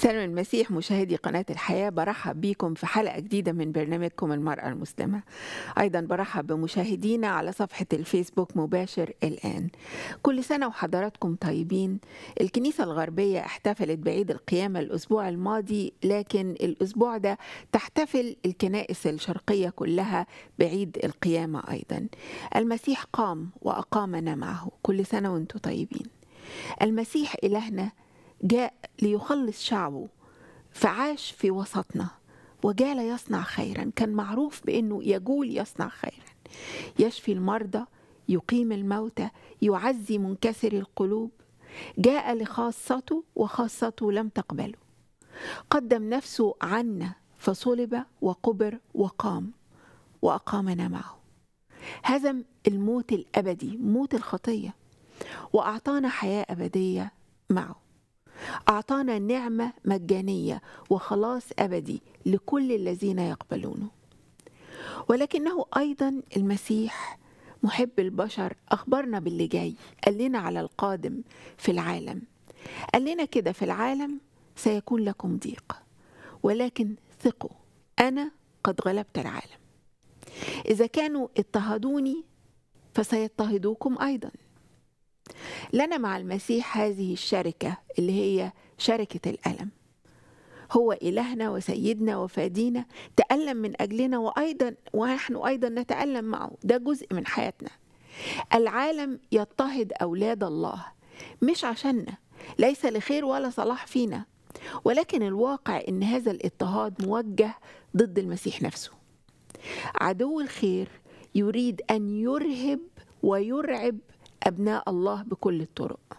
سلم المسيح مشاهدي قناة الحياة برحب بكم في حلقة جديدة من برنامجكم المرأة المسلمة أيضا برحب بمشاهدينا على صفحة الفيسبوك مباشر الآن كل سنة وحضراتكم طيبين الكنيسة الغربية احتفلت بعيد القيامة الأسبوع الماضي لكن الأسبوع ده تحتفل الكنائس الشرقية كلها بعيد القيامة أيضا المسيح قام وأقامنا معه كل سنة وانتم طيبين المسيح إلهنا جاء ليخلص شعبه فعاش في وسطنا وجال يصنع خيرا كان معروف بانه يجول يصنع خيرا يشفي المرضى يقيم الموتى يعزي منكسر القلوب جاء لخاصته وخاصته لم تقبله قدم نفسه عنا فصلب وقبر وقام واقامنا معه هزم الموت الابدي موت الخطيه واعطانا حياه ابديه معه أعطانا نعمة مجانية وخلاص أبدي لكل الذين يقبلونه ولكنه أيضا المسيح محب البشر أخبرنا باللي جاي قال لنا على القادم في العالم قال لنا كده في العالم سيكون لكم ضيق ولكن ثقوا أنا قد غلبت العالم إذا كانوا اضطهدوني فسيضطهدوكم أيضا لنا مع المسيح هذه الشركة اللي هي شركة الألم هو إلهنا وسيدنا وفادينا تألم من أجلنا وأيضا ونحن أيضا نتألم معه ده جزء من حياتنا العالم يضطهد أولاد الله مش عشاننا ليس لخير ولا صلاح فينا ولكن الواقع ان هذا الاضطهاد موجه ضد المسيح نفسه عدو الخير يريد ان يرهب ويرعب ابناء الله بكل الطرق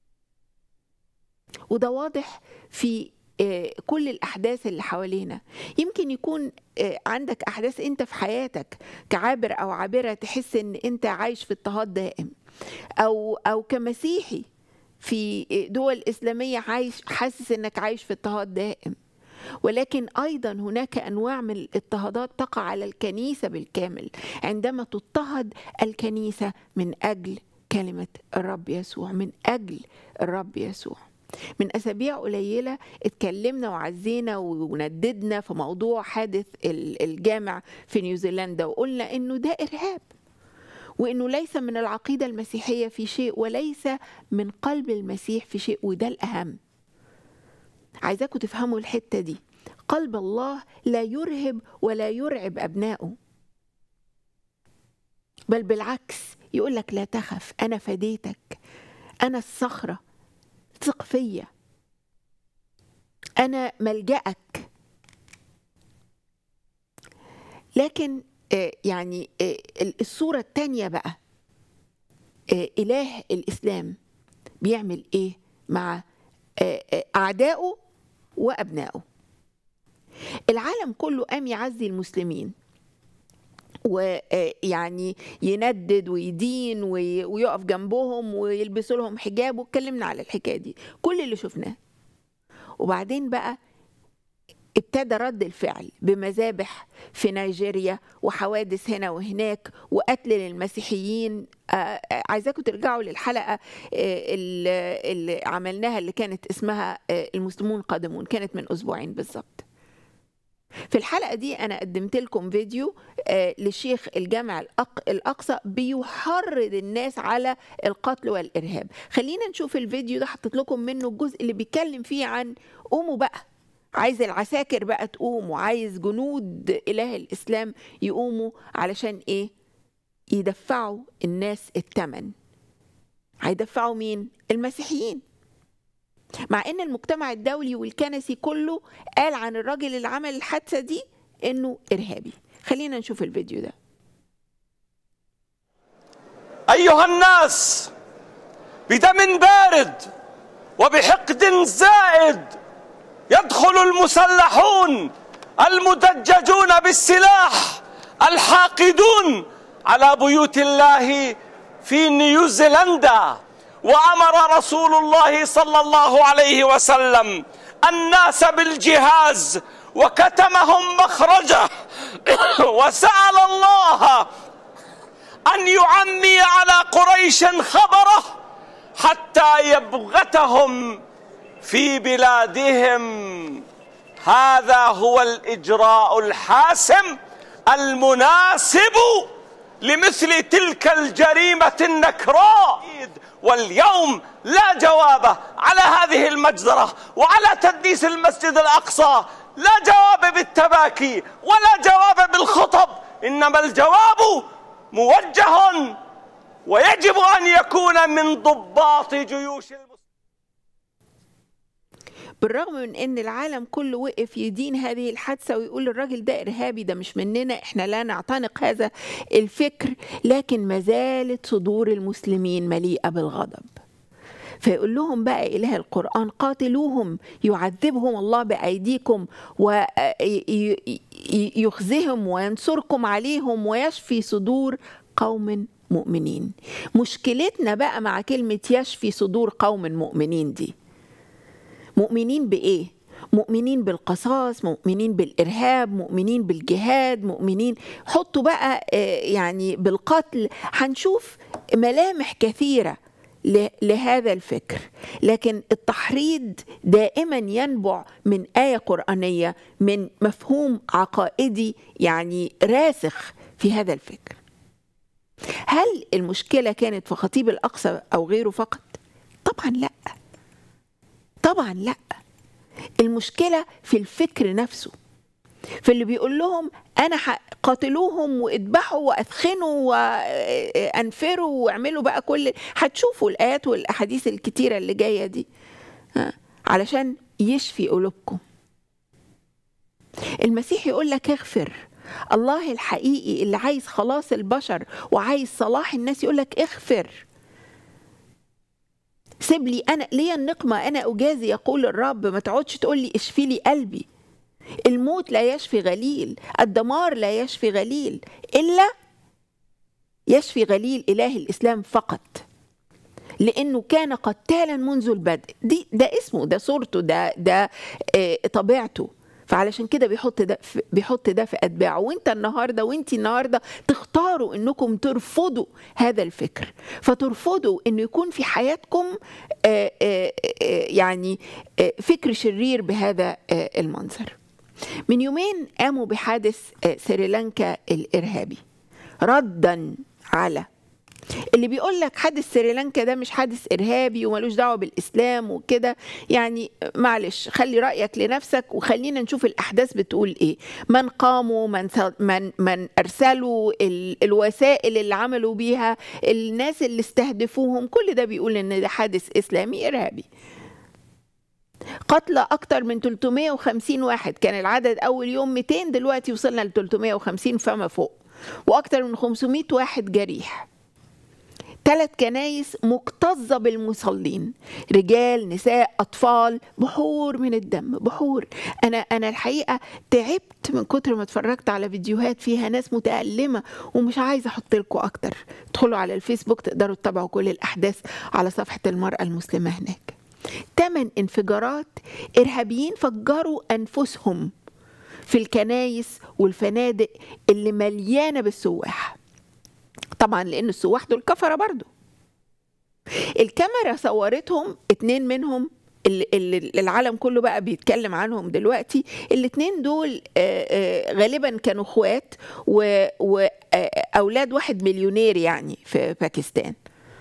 وده واضح في كل الاحداث اللي حوالينا يمكن يكون عندك احداث انت في حياتك كعابر او عابره تحس ان انت عايش في اضطهاد دائم او او كمسيحي في دول اسلاميه عايش حاسس انك عايش في اضطهاد دائم ولكن ايضا هناك انواع من الاضطهادات تقع على الكنيسه بالكامل عندما تضطهد الكنيسه من اجل كلمه الرب يسوع من اجل الرب يسوع من اسابيع قليله اتكلمنا وعزينا ونددنا في موضوع حادث الجامع في نيوزيلندا وقلنا انه ده ارهاب وانه ليس من العقيده المسيحيه في شيء وليس من قلب المسيح في شيء وده الاهم عايزاكم تفهموا الحته دي قلب الله لا يرهب ولا يرعب ابنائه بل بالعكس يقول لك لا تخف انا فديتك انا الصخره ثق فيا انا ملجاك لكن يعني الصوره الثانيه بقى اله الاسلام بيعمل ايه مع اعدائه وابنائه العالم كله قام يعزي المسلمين ويعني يندد ويدين ويقف جنبهم ويلبسوا لهم حجاب واتكلمنا على الحكايه دي كل اللي شفناه وبعدين بقى ابتدى رد الفعل بمذابح في نيجيريا وحوادث هنا وهناك وقتل للمسيحيين عايزاكم ترجعوا للحلقة اللي عملناها اللي كانت اسمها المسلمون قادمون كانت من أسبوعين بالظبط في الحلقة دي أنا قدمت لكم فيديو لشيخ الجامع الأقصى بيحرض الناس على القتل والإرهاب خلينا نشوف الفيديو ده حطيت لكم منه الجزء اللي بيتكلم فيه عن قوموا بقى عايز العساكر بقى تقوم وعايز جنود إله الإسلام يقوموا علشان إيه يدفعوا الناس الثمن هيدفعوا مين المسيحيين مع ان المجتمع الدولي والكنسي كله قال عن الراجل اللي عمل الحادثه دي انه ارهابي خلينا نشوف الفيديو ده ايها الناس بدم بارد وبحقد زائد يدخل المسلحون المدججون بالسلاح الحاقدون على بيوت الله في نيوزيلندا وامر رسول الله صلى الله عليه وسلم الناس بالجهاز وكتمهم مخرجه وسال الله ان يعمي على قريش خبره حتى يبغتهم في بلادهم هذا هو الاجراء الحاسم المناسب لمثل تلك الجريمه النكراء واليوم لا جواب على هذه المجزره وعلى تدنيس المسجد الاقصى لا جواب بالتباكي ولا جواب بالخطب انما الجواب موجه ويجب ان يكون من ضباط جيوش المسلمين بالرغم من ان العالم كله وقف يدين هذه الحادثه ويقول الراجل ده ارهابي ده مش مننا احنا لا نعتنق هذا الفكر لكن ما زالت صدور المسلمين مليئه بالغضب فيقول لهم بقى إله القرآن قاتلوهم يعذبهم الله بأيديكم ويخزهم وينصركم عليهم ويشفي صدور قوم مؤمنين مشكلتنا بقى مع كلمة يشفي صدور قوم مؤمنين دي مؤمنين بإيه؟ مؤمنين بالقصاص مؤمنين بالإرهاب مؤمنين بالجهاد مؤمنين حطوا بقى يعني بالقتل هنشوف ملامح كثيرة لهذا الفكر لكن التحريض دائما ينبع من آية قرآنية من مفهوم عقائدي يعني راسخ في هذا الفكر هل المشكلة كانت في خطيب الأقصى أو غيره فقط؟ طبعا لا طبعا لا المشكله في الفكر نفسه في اللي بيقول لهم انا قاتلوهم واذبحوا واثخنوا وانفروا واعملوا بقى كل هتشوفوا الايات والاحاديث الكتيره اللي جايه دي علشان يشفي قلوبكم المسيح يقول لك اغفر الله الحقيقي اللي عايز خلاص البشر وعايز صلاح الناس يقول لك اغفر سيب لي انا ليا النقمه انا اجازي يقول الرب ما تقعدش تقول لي اشفي لي قلبي الموت لا يشفي غليل الدمار لا يشفي غليل الا يشفي غليل اله الاسلام فقط لانه كان قتالا منذ البدء دي ده اسمه ده صورته ده ده آه طبيعته فعلشان كده بيحط ده في بيحط ده في اتباعه وانت النهارده وانت النهارده تختاروا انكم ترفضوا هذا الفكر فترفضوا انه يكون في حياتكم آآ آآ يعني آآ فكر شرير بهذا المنظر من يومين قاموا بحادث سريلانكا الارهابي ردا على اللي بيقول لك حادث سريلانكا ده مش حادث ارهابي وملوش دعوه بالاسلام وكده يعني معلش خلي رايك لنفسك وخلينا نشوف الاحداث بتقول ايه من قاموا من من من ارسلوا الوسائل اللي عملوا بيها الناس اللي استهدفوهم كل ده بيقول ان ده حادث اسلامي ارهابي قتل أكتر من 350 واحد كان العدد أول يوم 200 دلوقتي وصلنا ل 350 فما فوق وأكتر من 500 واحد جريح ثلاث كنايس مكتظة بالمصلين رجال نساء أطفال بحور من الدم بحور أنا أنا الحقيقة تعبت من كتر ما اتفرجت على فيديوهات فيها ناس متألمة ومش عايزة أحط لكم أكتر ادخلوا على الفيسبوك تقدروا تتابعوا كل الأحداث على صفحة المرأة المسلمة هناك ثمان انفجارات إرهابيين فجروا أنفسهم في الكنايس والفنادق اللي مليانة بالسواح طبعا لان السواح دول كفره برضو الكاميرا صورتهم اتنين منهم اللي العالم كله بقى بيتكلم عنهم دلوقتي الاتنين دول غالبا كانوا اخوات واولاد واحد مليونير يعني في باكستان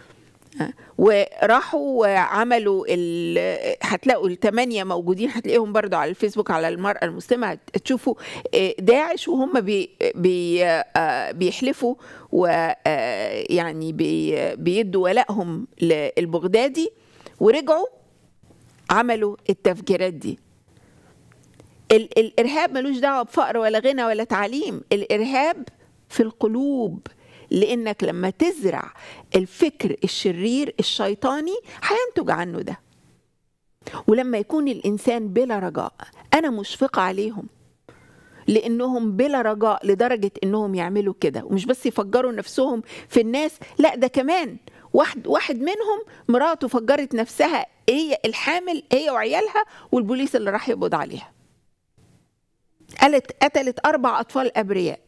وراحوا وعملوا هتلاقوا الثمانية موجودين هتلاقيهم برضو على الفيسبوك على المرأة المسلمة تشوفوا داعش وهم بي بي بيحلفوا ويعني بي بيدوا ولائهم للبغدادي ورجعوا عملوا التفجيرات دي ال الإرهاب ملوش دعوة بفقر ولا غنى ولا تعليم الإرهاب في القلوب لانك لما تزرع الفكر الشرير الشيطاني هينتج عنه ده ولما يكون الانسان بلا رجاء انا مشفقه عليهم لانهم بلا رجاء لدرجه انهم يعملوا كده ومش بس يفجروا نفسهم في الناس لا ده كمان واحد واحد منهم مراته فجرت نفسها هي الحامل هي وعيالها والبوليس اللي راح يقبض عليها قالت قتلت اربع اطفال ابرياء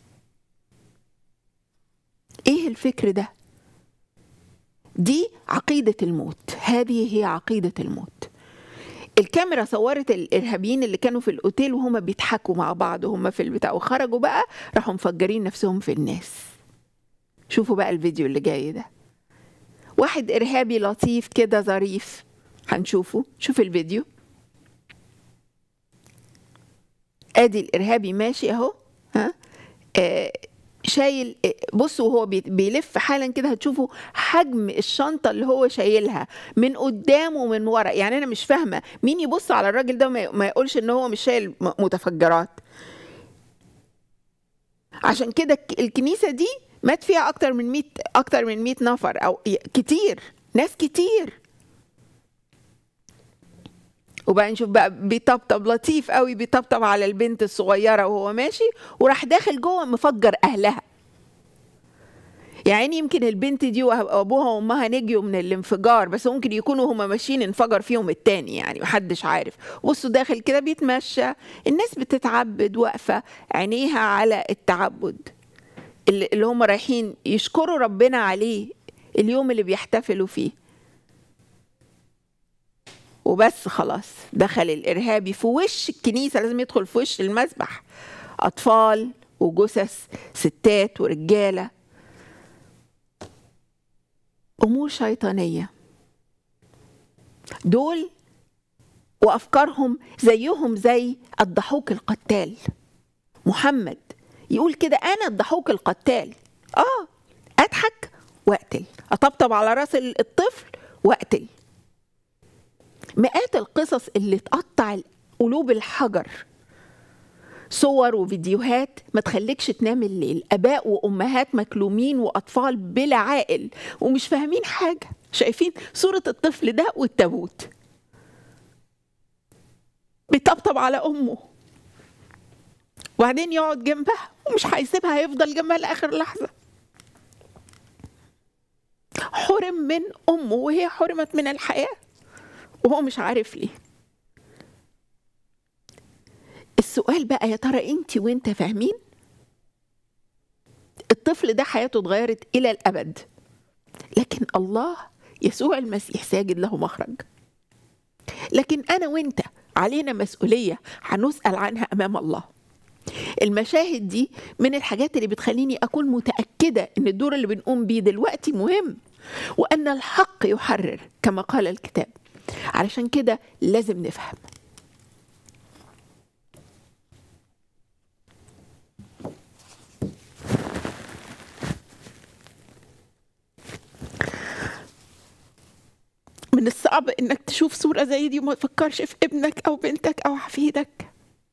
ايه الفكر ده دي عقيده الموت هذه هي عقيده الموت الكاميرا صورت الارهابيين اللي كانوا في الاوتيل وهم بيضحكوا مع بعض وهم في البتاع وخرجوا بقى راحوا مفجرين نفسهم في الناس شوفوا بقى الفيديو اللي جاي ده واحد ارهابي لطيف كده ظريف هنشوفه شوف الفيديو ادي الارهابي ماشي اهو ها آه شايل بصوا وهو بيلف حالا كده هتشوفوا حجم الشنطه اللي هو شايلها من قدام ومن ورا يعني انا مش فاهمه مين يبص على الراجل ده ما يقولش ان هو مش شايل متفجرات عشان كده الكنيسه دي مات فيها اكتر من 100 اكتر من 100 نفر او كتير ناس كتير وبقى نشوف بقى بيطبطب لطيف قوي بيطبطب على البنت الصغيرة وهو ماشي وراح داخل جوه مفجر أهلها يعني يمكن البنت دي وابوها وامها نجيوا من الانفجار بس ممكن يكونوا هما ماشيين انفجر فيهم التاني يعني محدش عارف بصوا داخل كده بيتمشى الناس بتتعبد واقفة عينيها على التعبد اللي هم رايحين يشكروا ربنا عليه اليوم اللي بيحتفلوا فيه وبس خلاص دخل الارهابي في وش الكنيسه لازم يدخل في وش المسبح اطفال وجثث ستات ورجاله امور شيطانيه دول وافكارهم زيهم زي الضحوك القتال محمد يقول كده انا الضحوك القتال اه اضحك واقتل اطبطب على راس الطفل واقتل مئات القصص اللي تقطع قلوب الحجر صور وفيديوهات ما تخليكش تنام الليل اباء وامهات مكلومين واطفال بلا عاقل ومش فاهمين حاجه شايفين صوره الطفل ده والتابوت بيطبطب على امه وبعدين يقعد جنبها ومش هيسيبها هيفضل جنبها لاخر لحظه حرم من امه وهي حرمت من الحياه وهو مش عارف ليه السؤال بقى يا ترى انت وانت فاهمين الطفل ده حياته اتغيرت الى الابد لكن الله يسوع المسيح ساجد له مخرج لكن انا وانت علينا مسؤوليه هنسال عنها امام الله المشاهد دي من الحاجات اللي بتخليني اكون متاكده ان الدور اللي بنقوم بيه دلوقتي مهم وان الحق يحرر كما قال الكتاب علشان كده لازم نفهم من الصعب انك تشوف صورة زي دي وما تفكرش في ابنك او بنتك او حفيدك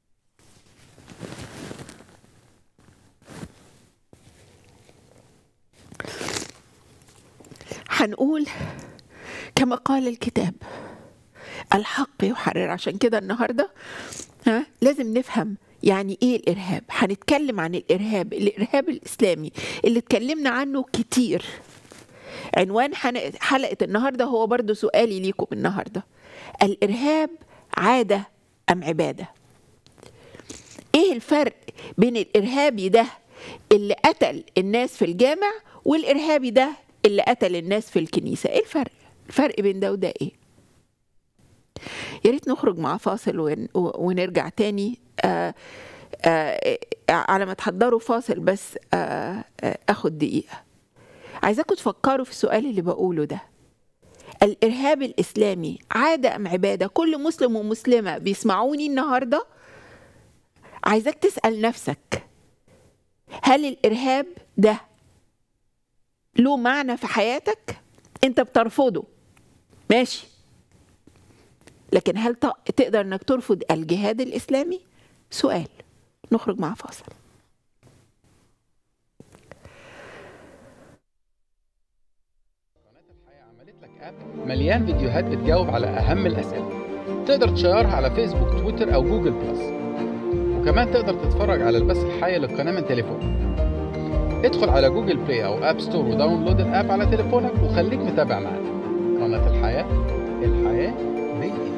هنقول كما قال الكتاب الحق يحرر عشان كده النهارده ها لازم نفهم يعني ايه الارهاب هنتكلم عن الارهاب الارهاب الاسلامي اللي اتكلمنا عنه كتير عنوان حلقه النهارده هو برضو سؤالي ليكم النهارده الارهاب عاده ام عباده ايه الفرق بين الارهابي ده اللي قتل الناس في الجامع والارهابي ده اللي قتل الناس في الكنيسه ايه الفرق الفرق بين ده وده ايه يا ريت نخرج مع فاصل ونرجع تاني آآ آآ على ما تحضروا فاصل بس آآ اخد دقيقه عايزاكم تفكروا في السؤال اللي بقوله ده الارهاب الاسلامي عاده ام عباده كل مسلم ومسلمه بيسمعوني النهارده عايزاك تسال نفسك هل الارهاب ده له معنى في حياتك انت بترفضه ماشي لكن هل تقدر انك ترفض الجهاد الاسلامي سؤال نخرج مع فاصل مليان فيديوهات بتجاوب على اهم الاسئله تقدر تشيرها على فيسبوك تويتر او جوجل بلس وكمان تقدر تتفرج على البث الحي للقناه من تليفونك ادخل على جوجل بلاي او اب ستور وداونلود الاب على تليفونك وخليك متابع معانا قناه الحياه الحياه بيئة.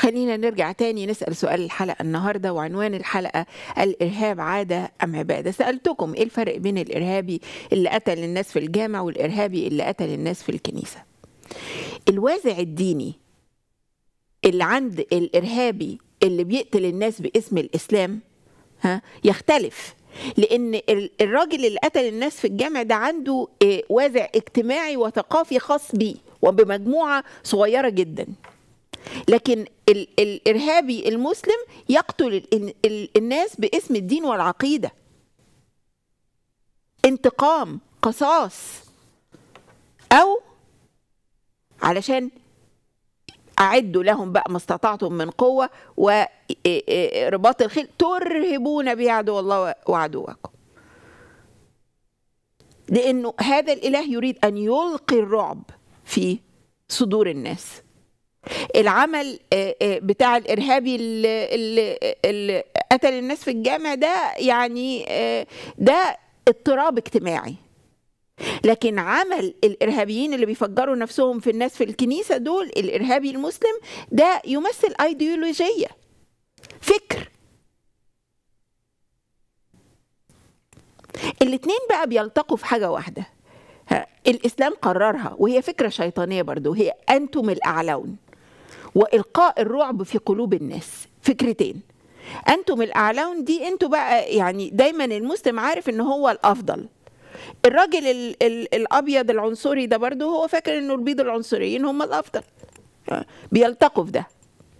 خلينا نرجع تاني نسأل سؤال الحلقة النهاردة وعنوان الحلقة الإرهاب عادة أم عبادة سألتكم إيه الفرق بين الإرهابي اللي قتل الناس في الجامع والإرهابي اللي قتل الناس في الكنيسة الوازع الديني اللي عند الإرهابي اللي بيقتل الناس باسم الإسلام ها يختلف لأن ال- الراجل اللي قتل الناس في الجامع ده عنده آه، وازع اجتماعي وثقافي خاص بيه وبمجموعة صغيرة جدا لكن ال الإرهابي المسلم يقتل ال ال الناس باسم الدين والعقيدة انتقام قصاص أو علشان أعدوا لهم بقى ما استطعتم من قوة ورباط الخيل ترهبون به عدو الله وعدوكم لأنه هذا الإله يريد أن يلقي الرعب في صدور الناس العمل آه، آه، بتاع الارهابي اللي, اللي, اللي قتل الناس في الجامع ده يعني آه، ده اضطراب اجتماعي لكن عمل الارهابيين اللي بيفجروا نفسهم في الناس في الكنيسه دول الارهابي المسلم ده يمثل ايديولوجيه فكر الاتنين بقى بيلتقوا في حاجه واحده ها، الاسلام قررها وهي فكره شيطانيه برضو هي انتم الاعلون والقاء الرعب في قلوب الناس فكرتين انتم الاعلون دي انتوا بقى يعني دايما المسلم عارف ان هو الافضل الراجل ال ال الابيض العنصري ده برضو هو فاكر انه البيض العنصريين هم الافضل بيلتقوا في ده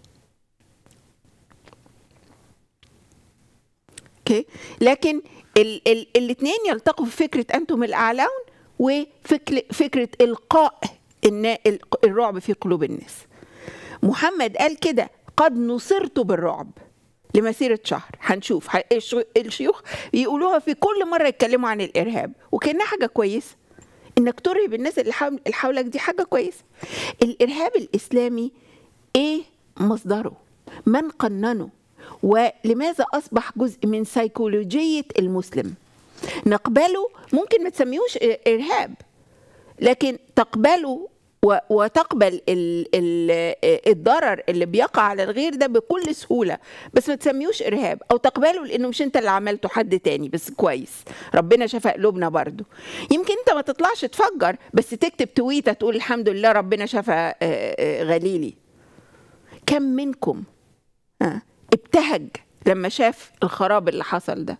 اوكي لكن ال ال الاثنين يلتقوا في فكره انتم الاعلون وفكره فكره القاء النا- ال- الرعب في قلوب الناس محمد قال كده قد نصرت بالرعب لمسيرة شهر هنشوف ح- الش- الشيوخ بيقولوها في كل مرة يتكلموا عن الإرهاب وكأنها حاجة كويسة إنك ترهب الناس اللي حول- اللي حولك دي حاجة كويسة الإرهاب الإسلامي إيه مصدره من قننه ولماذا أصبح جزء من سيكولوجية المسلم نقبله ممكن ما تسميهوش إ- إرهاب لكن تقبله و- وتقبل ال ال الضرر اللي بيقع على الغير ده بكل سهولة بس ما تسميوش إرهاب أو تقبله لأنه مش أنت اللي عملته حد تاني بس كويس ربنا شفى قلوبنا برضو يمكن أنت ما تطلعش تفجر بس تكتب تويتة تقول الحمد لله ربنا شفى آه، آه، غليلي كم منكم آه، ابتهج لما شاف الخراب اللي حصل ده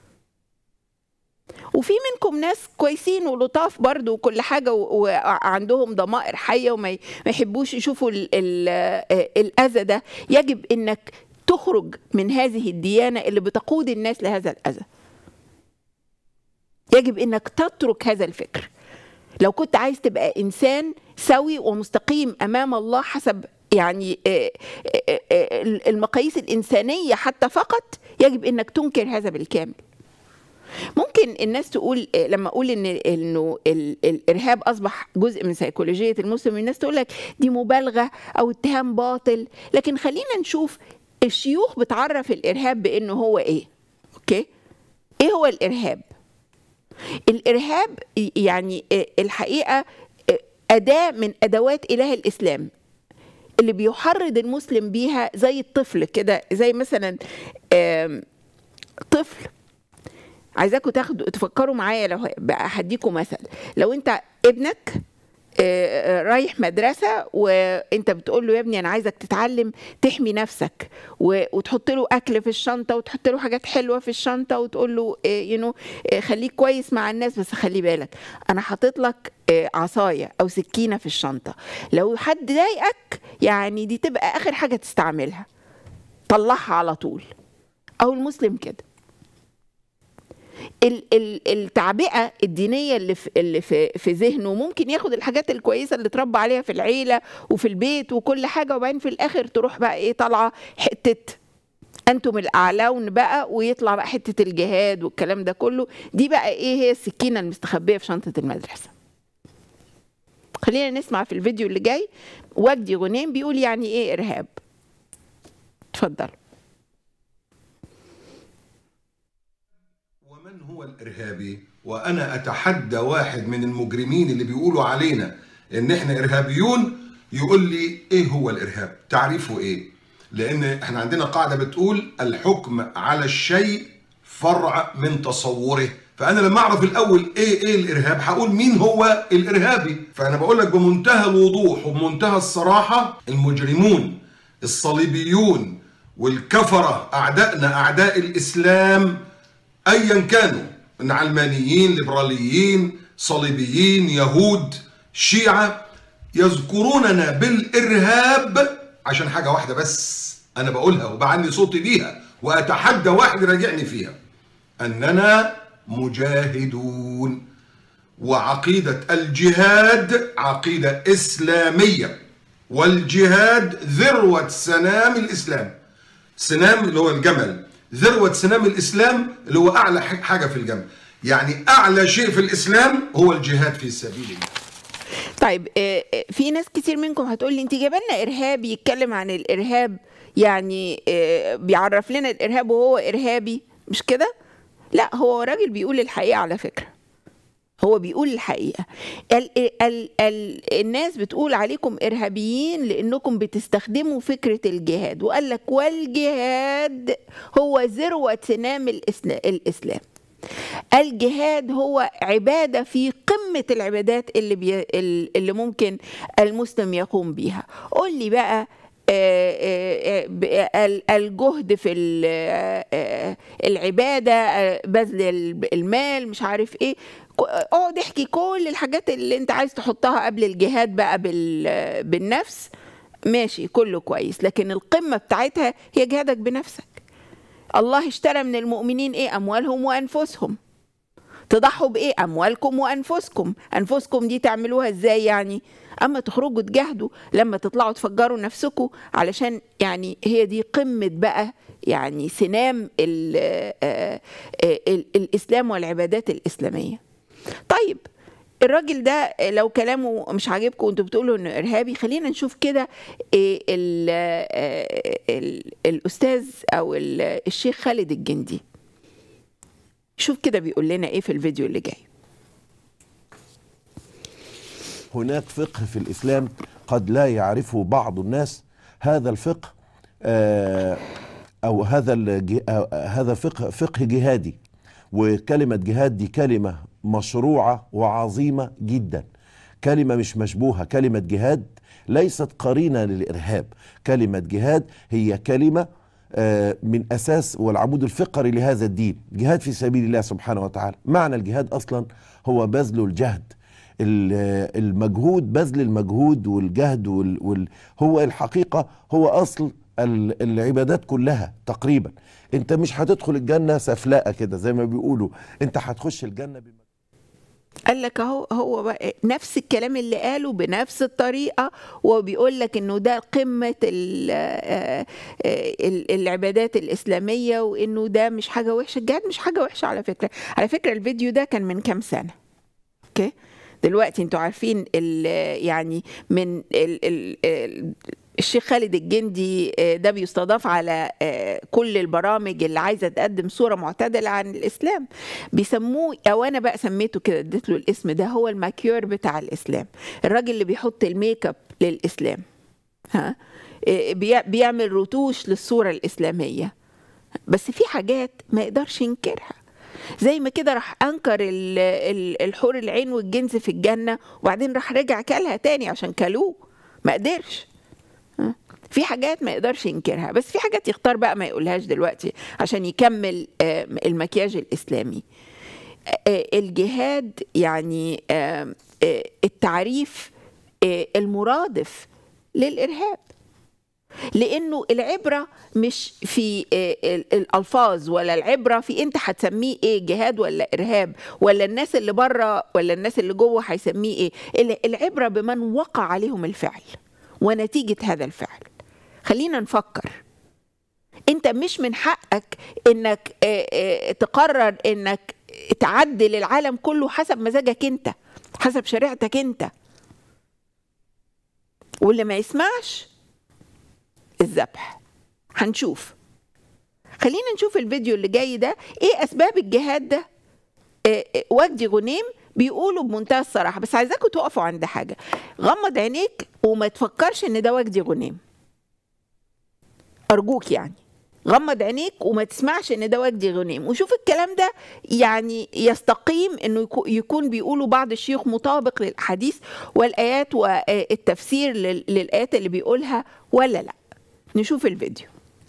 وفي منكم ناس كويسين ولطاف برضو وكل حاجة و- وعندهم ضمائر حية وما ي- ما يحبوش يشوفوا ال ال الأذى ده يجب أنك تخرج من هذه الديانة اللي بتقود الناس لهذا الأذى يجب أنك تترك هذا الفكر لو كنت عايز تبقى إنسان سوي ومستقيم أمام الله حسب يعني آه، آه، آه، المقاييس الإنسانية حتى فقط يجب أنك تنكر هذا بالكامل ممكن الناس تقول لما اقول ان انه ال- الارهاب اصبح جزء من سيكولوجيه المسلم الناس تقول لك دي مبالغه او اتهام باطل لكن خلينا نشوف الشيوخ بتعرف الارهاب بانه هو ايه اوكي ايه هو الارهاب الارهاب يعني الحقيقه اداه من ادوات اله الاسلام اللي بيحرض المسلم بيها زي الطفل كده زي مثلا آم، طفل عايزاكم تاخدوا تفكروا معايا لو بقى هديكم مثل لو انت ابنك آه، آه، رايح مدرسة وانت بتقول له يا ابني انا عايزك تتعلم تحمي نفسك و- وتحط له اكل في الشنطة وتحط له حاجات حلوة في الشنطة وتقول له يو نو خليك كويس مع الناس بس خلي بالك انا حاطط لك آه، عصاية او سكينة في الشنطة لو حد ضايقك يعني دي تبقى اخر حاجة تستعملها طلعها على طول او المسلم كده ال- ال- التعبئه الدينيه اللي في اللي في في ذهنه ممكن ياخد الحاجات الكويسه اللي اتربى عليها في العيله وفي البيت وكل حاجه وبعدين في الاخر تروح بقى ايه طالعه حته انتم الاعلون بقى ويطلع بقى حته الجهاد والكلام ده كله دي بقى ايه هي السكينه المستخبيه في شنطه المدرسه خلينا نسمع في الفيديو اللي جاي وجدي غنيم بيقول يعني ايه ارهاب اتفضل ومن هو الارهابي وانا اتحدى واحد من المجرمين اللي بيقولوا علينا ان احنا ارهابيون يقول لي ايه هو الارهاب تعريفه ايه لان احنا عندنا قاعده بتقول الحكم على الشيء فرع من تصوره فانا لما اعرف الاول ايه ايه الارهاب هقول مين هو الارهابي فانا بقول لك بمنتهى الوضوح وبمنتهى الصراحه المجرمون الصليبيون والكفره اعدائنا اعداء الاسلام ايا كانوا من علمانيين ليبراليين صليبيين يهود شيعه يذكروننا بالارهاب عشان حاجه واحده بس انا بقولها وبعني صوتي بيها واتحدى واحد يراجعني فيها اننا مجاهدون وعقيده الجهاد عقيده اسلاميه والجهاد ذروه سنام الاسلام سنام اللي هو الجمل ذروه سنام الاسلام اللي هو اعلى حاجه في الجمل يعني اعلى شيء في الاسلام هو الجهاد في سبيل الله طيب آه، آه، في ناس كتير منكم هتقول لي انت جايبه لنا ارهاب يتكلم عن الارهاب يعني آه، بيعرف لنا الارهاب وهو ارهابي مش كده لا هو راجل بيقول الحقيقه على فكره هو بيقول الحقيقه ال ال ال الناس بتقول عليكم ارهابيين لانكم بتستخدموا فكره الجهاد وقال لك والجهاد هو ذروه سنام الإسنا- الاسلام الجهاد هو عبادة في قمة العبادات اللي بي اللي ممكن المسلم يقوم بيها قول لي بقى آه، آه، آه، ال- الجهد في ال- آه، العبادة آه، بذل ال- المال مش عارف ايه ك- اقعد احكي كل الحاجات اللي انت عايز تحطها قبل الجهاد بقى بال- بالنفس ماشي كله كويس لكن القمة بتاعتها هي جهادك بنفسك الله اشترى من المؤمنين ايه اموالهم وانفسهم تضحوا بايه اموالكم وانفسكم انفسكم دي تعملوها ازاي يعني اما تخرجوا تجاهدوا لما تطلعوا تفجروا نفسكم علشان يعني هي دي قمه بقى يعني سنام ال ال ال الاسلام والعبادات الاسلاميه طيب الراجل ده لو كلامه مش عاجبكم وانتوا بتقولوا انه ارهابي خلينا نشوف كده إيه ال ال الاستاذ او ال- الشيخ خالد الجندي شوف كده بيقول لنا ايه في الفيديو اللي جاي هناك فقه في الإسلام قد لا يعرفه بعض الناس هذا الفقه آه، أو هذا الج- آه، هذا فقه فقه جهادي وكلمة جهاد دي كلمة مشروعة وعظيمة جدا كلمة مش مشبوهة كلمة جهاد ليست قرينة للإرهاب كلمة جهاد هي كلمة آه، من أساس والعمود الفقري لهذا الدين جهاد في سبيل الله سبحانه وتعالى معنى الجهاد أصلا هو بذل الجهد ال- المجهود بذل المجهود والجهد وال وال هو الحقيقة هو أصل ال- العبادات كلها تقريبا انت مش هتدخل الجنة سفلاء كده زي ما بيقولوا انت هتخش الجنة بم... قال لك اهو هو بقى نفس الكلام اللي قاله بنفس الطريقه وبيقول لك انه ده قمه ال- آه، آه، ال- العبادات الاسلاميه وانه ده مش حاجه وحشه الجهاد مش حاجه وحشه على فكره على فكره الفيديو ده كان من كام سنه اوكي دلوقتي انتوا عارفين ال- يعني من ال ال ال الشيخ خالد الجندي آه، ده بيستضاف على آه، كل البرامج اللي عايزه تقدم صوره معتدله عن الاسلام بيسموه او انا بقى سميته كده اديت له الاسم ده هو الماكيور بتاع الاسلام الراجل اللي بيحط الميك اب للاسلام ها آه، بي- بيعمل رتوش للصوره الاسلاميه بس في حاجات ما يقدرش ينكرها زي ما كده راح انكر ال- ال- الحور العين والجنس في الجنه وبعدين راح رجع كلها تاني عشان كلوه ما قدرش ها؟ في حاجات ما يقدرش ينكرها بس في حاجات يختار بقى ما يقولهاش دلوقتي عشان يكمل آه، المكياج الاسلامي آه، الجهاد يعني آه، آه، التعريف آه، المرادف للارهاب لانه العبره مش في آه، ال- الالفاظ ولا العبره في انت هتسميه ايه جهاد ولا ارهاب ولا الناس اللي بره ولا الناس اللي جوه هيسميه ايه ال- العبره بمن وقع عليهم الفعل ونتيجه هذا الفعل خلينا نفكر انت مش من حقك انك آه، آه، تقرر انك تعدل العالم كله حسب مزاجك انت حسب شريعتك انت واللي ما يسمعش الذبح هنشوف خلينا نشوف الفيديو اللي جاي ده ايه اسباب الجهاد ده آه، آه، وجدي غنيم بيقولوا بمنتهى الصراحه بس عايزاكم تقفوا عند حاجه غمض عينيك وما تفكرش ان ده وجدي غنيم ارجوك يعني غمض عينيك وما تسمعش ان ده وجدي غنيم وشوف الكلام ده يعني يستقيم انه يكو- يكون بيقولوا بعض الشيوخ مطابق للاحاديث والايات والتفسير لل- للايات اللي بيقولها ولا لا نشوف الفيديو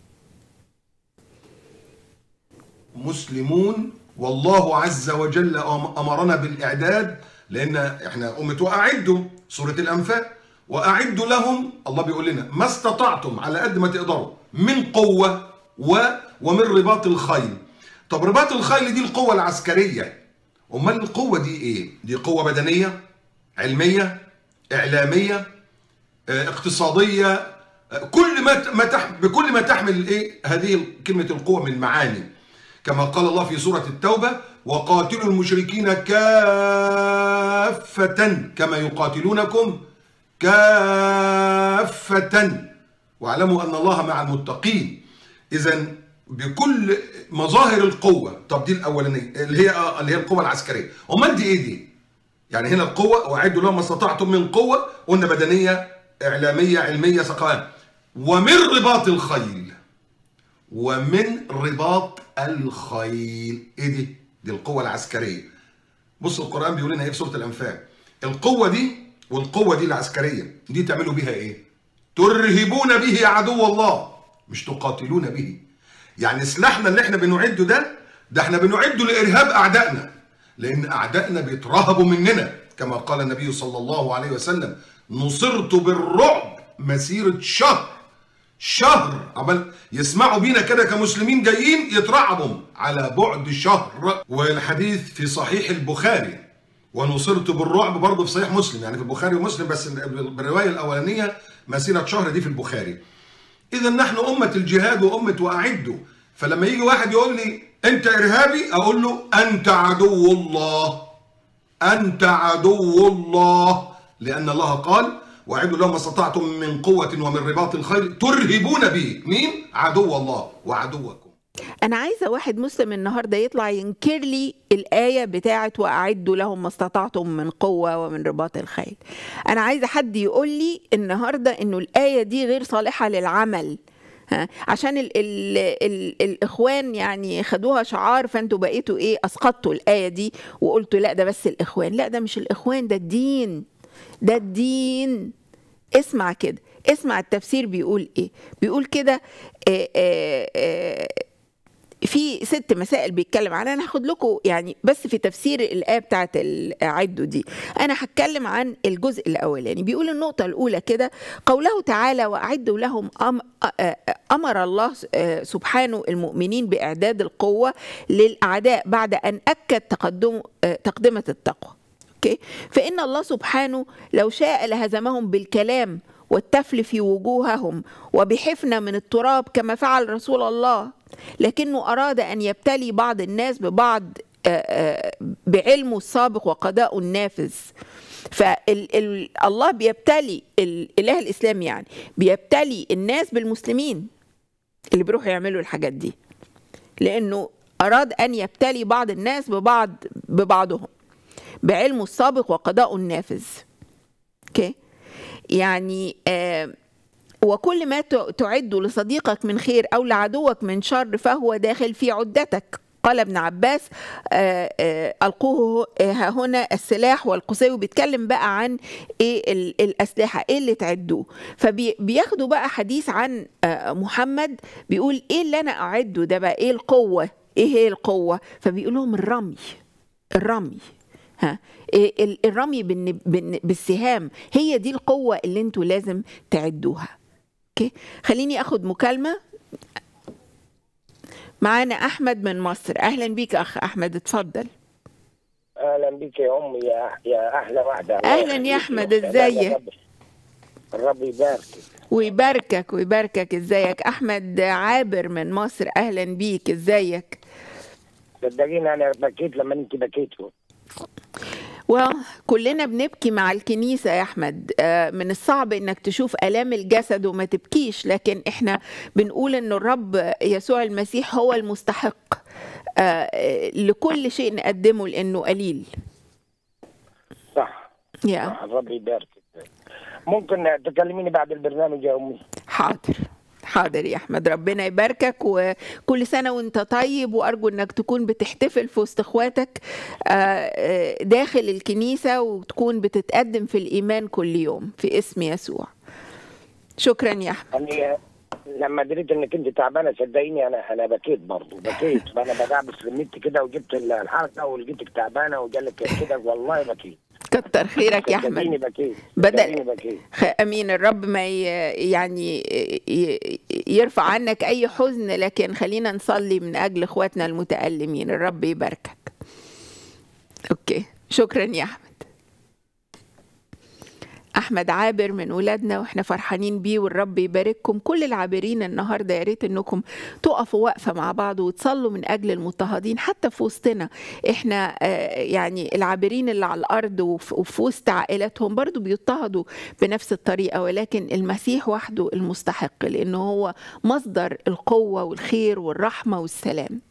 مسلمون والله عز وجل أم- امرنا بالاعداد لان احنا امه واعدوا سوره الانفال واعدوا لهم الله بيقول لنا ما استطعتم على قد ما تقدروا من قوه و ومن رباط الخيل طب رباط الخيل دي القوه العسكريه امال القوه دي ايه دي قوه بدنيه علميه اعلاميه آه، اقتصاديه آه، كل ما ت- ما تح بكل ما تحمل ايه هذه كلمه القوه من معاني كما قال الله في سوره التوبه وقاتلوا المشركين كافه كما يقاتلونكم كافه واعلموا ان الله مع المتقين اذا بكل مظاهر القوه طب دي الاولانيه اللي هي آه، اللي هي القوه العسكريه امال دي ايه دي يعني هنا القوة وأعدوا لهم ما استطعتم من قوة قلنا بدنية إعلامية علمية ثقافية ومن رباط الخيل ومن رباط الخيل إيه دي؟ دي القوة العسكرية بص القرآن بيقول لنا إيه في سورة الأنفال القوة دي والقوة دي العسكرية دي تعملوا بيها إيه؟ ترهبون به عدو الله مش تقاتلون به يعني سلاحنا اللي احنا بنعده ده ده احنا بنعده لإرهاب أعدائنا لأن أعدائنا بيترهبوا مننا كما قال النبي صلى الله عليه وسلم نصرت بالرعب مسيرة شهر شهر عمال يسمعوا بينا كده كمسلمين جايين يترعبوا على بعد شهر والحديث في صحيح البخاري ونصرت بالرعب برضه في صحيح مسلم يعني في البخاري ومسلم بس بالرواية الأولانية مسيرة شهر دي في البخاري إذا نحن أمة الجهاد وأمة وأعدوا فلما يجي واحد يقول لي أنت إرهابي أقول له أنت عدو الله أنت عدو الله لأن الله قال وأعدوا لهم ما استطعتم من قوة ومن رباط الخيل ترهبون به مين؟ عدو الله وعدوكم انا عايزه واحد مسلم النهارده يطلع ينكر لي الايه بتاعه واعدوا لهم ما استطعتم من قوه ومن رباط الخيل انا عايزه حد يقول لي النهارده انه الايه دي غير صالحه للعمل ها عشان ال ال ال الاخوان يعني خدوها شعار فانتوا بقيتوا ايه اسقطتوا الايه دي وقلتوا لا ده بس الاخوان لا ده مش الاخوان ده الدين ده الدين اسمع كده اسمع التفسير بيقول ايه بيقول كده آه آه آه في ست مسائل بيتكلم عنها انا هاخد لكم يعني بس في تفسير الايه بتاعت العدو دي انا هتكلم عن الجزء الاولاني بيقول النقطه الاولى كده قوله تعالى واعدوا لهم أم امر الله سبحانه المؤمنين باعداد القوه للاعداء بعد ان اكد تقدم تقدمه التقوى اوكي فان الله سبحانه لو شاء لهزمهم بالكلام والتفل في وجوههم وبحفنة من التراب كما فعل رسول الله لكنه أراد أن يبتلي بعض الناس ببعض بعلمه السابق وقضاءه النافذ فالله بيبتلي الإله الإسلام يعني بيبتلي الناس بالمسلمين اللي بيروحوا يعملوا الحاجات دي لأنه أراد أن يبتلي بعض الناس ببعض ببعضهم بعلمه السابق وقضاءه النافذ اوكي يعني آه وكل ما تعد لصديقك من خير او لعدوك من شر فهو داخل في عدتك قال ابن عباس آه آه القوه ها هنا السلاح والقساوي بيتكلم بقى عن ايه الاسلحه ايه اللي تعدوه فبياخدوا بقى حديث عن محمد بيقول ايه اللي انا اعده ده بقى ايه القوه ايه هي القوه فبيقول لهم الرمي الرمي ها الرمي بالسهام هي دي القوة اللي انتوا لازم تعدوها اوكي خليني اخد مكالمة معانا احمد من مصر اهلا بيك اخ احمد اتفضل اهلا بيك يا امي يا يا احلى واحده اهلا يا احمد ازيك الرب يباركك ويباركك ويباركك ازيك احمد عابر من مصر اهلا بيك ازيك صدقيني انا بكيت لما انت بكيتوا وكلنا بنبكي مع الكنيسة يا أحمد من الصعب إنك تشوف آلام الجسد وما تبكيش لكن إحنا بنقول إن الرب يسوع المسيح هو المستحق لكل شيء نقدمه لأنه قليل صح يا صح الرب يبارك ممكن تكلميني بعد البرنامج يا أمي حاضر حاضر يا احمد ربنا يباركك وكل سنه وانت طيب وارجو انك تكون بتحتفل في وسط اخواتك آه، آه، داخل الكنيسه وتكون بتتقدم في الايمان كل يوم في اسم يسوع شكرا يا احمد يعني لما دريت انك انت تعبانه صدقيني انا انا بكيت برضه بكيت انا بدعبس في النت كده وجبت الحلقه ولقيتك تعبانه وجالك كده والله بكيت كتر خيرك يا صدقيني احمد بكيت بدل- صدقيني بكيت خ- امين الرب ما ي... يعني ي... يرفع عنك اي حزن لكن خلينا نصلي من اجل اخواتنا المتالمين الرب يباركك اوكي شكرا يا احمد احمد عابر من ولادنا واحنا فرحانين بيه والرب يبارككم كل العابرين النهارده يا ريت انكم تقفوا وقفه مع بعض وتصلوا من اجل المضطهدين حتى في وسطنا احنا آه، يعني العابرين اللي على الارض وف- وفي وسط عائلاتهم برضو بيضطهدوا بنفس الطريقه ولكن المسيح وحده المستحق لانه هو مصدر القوه والخير والرحمه والسلام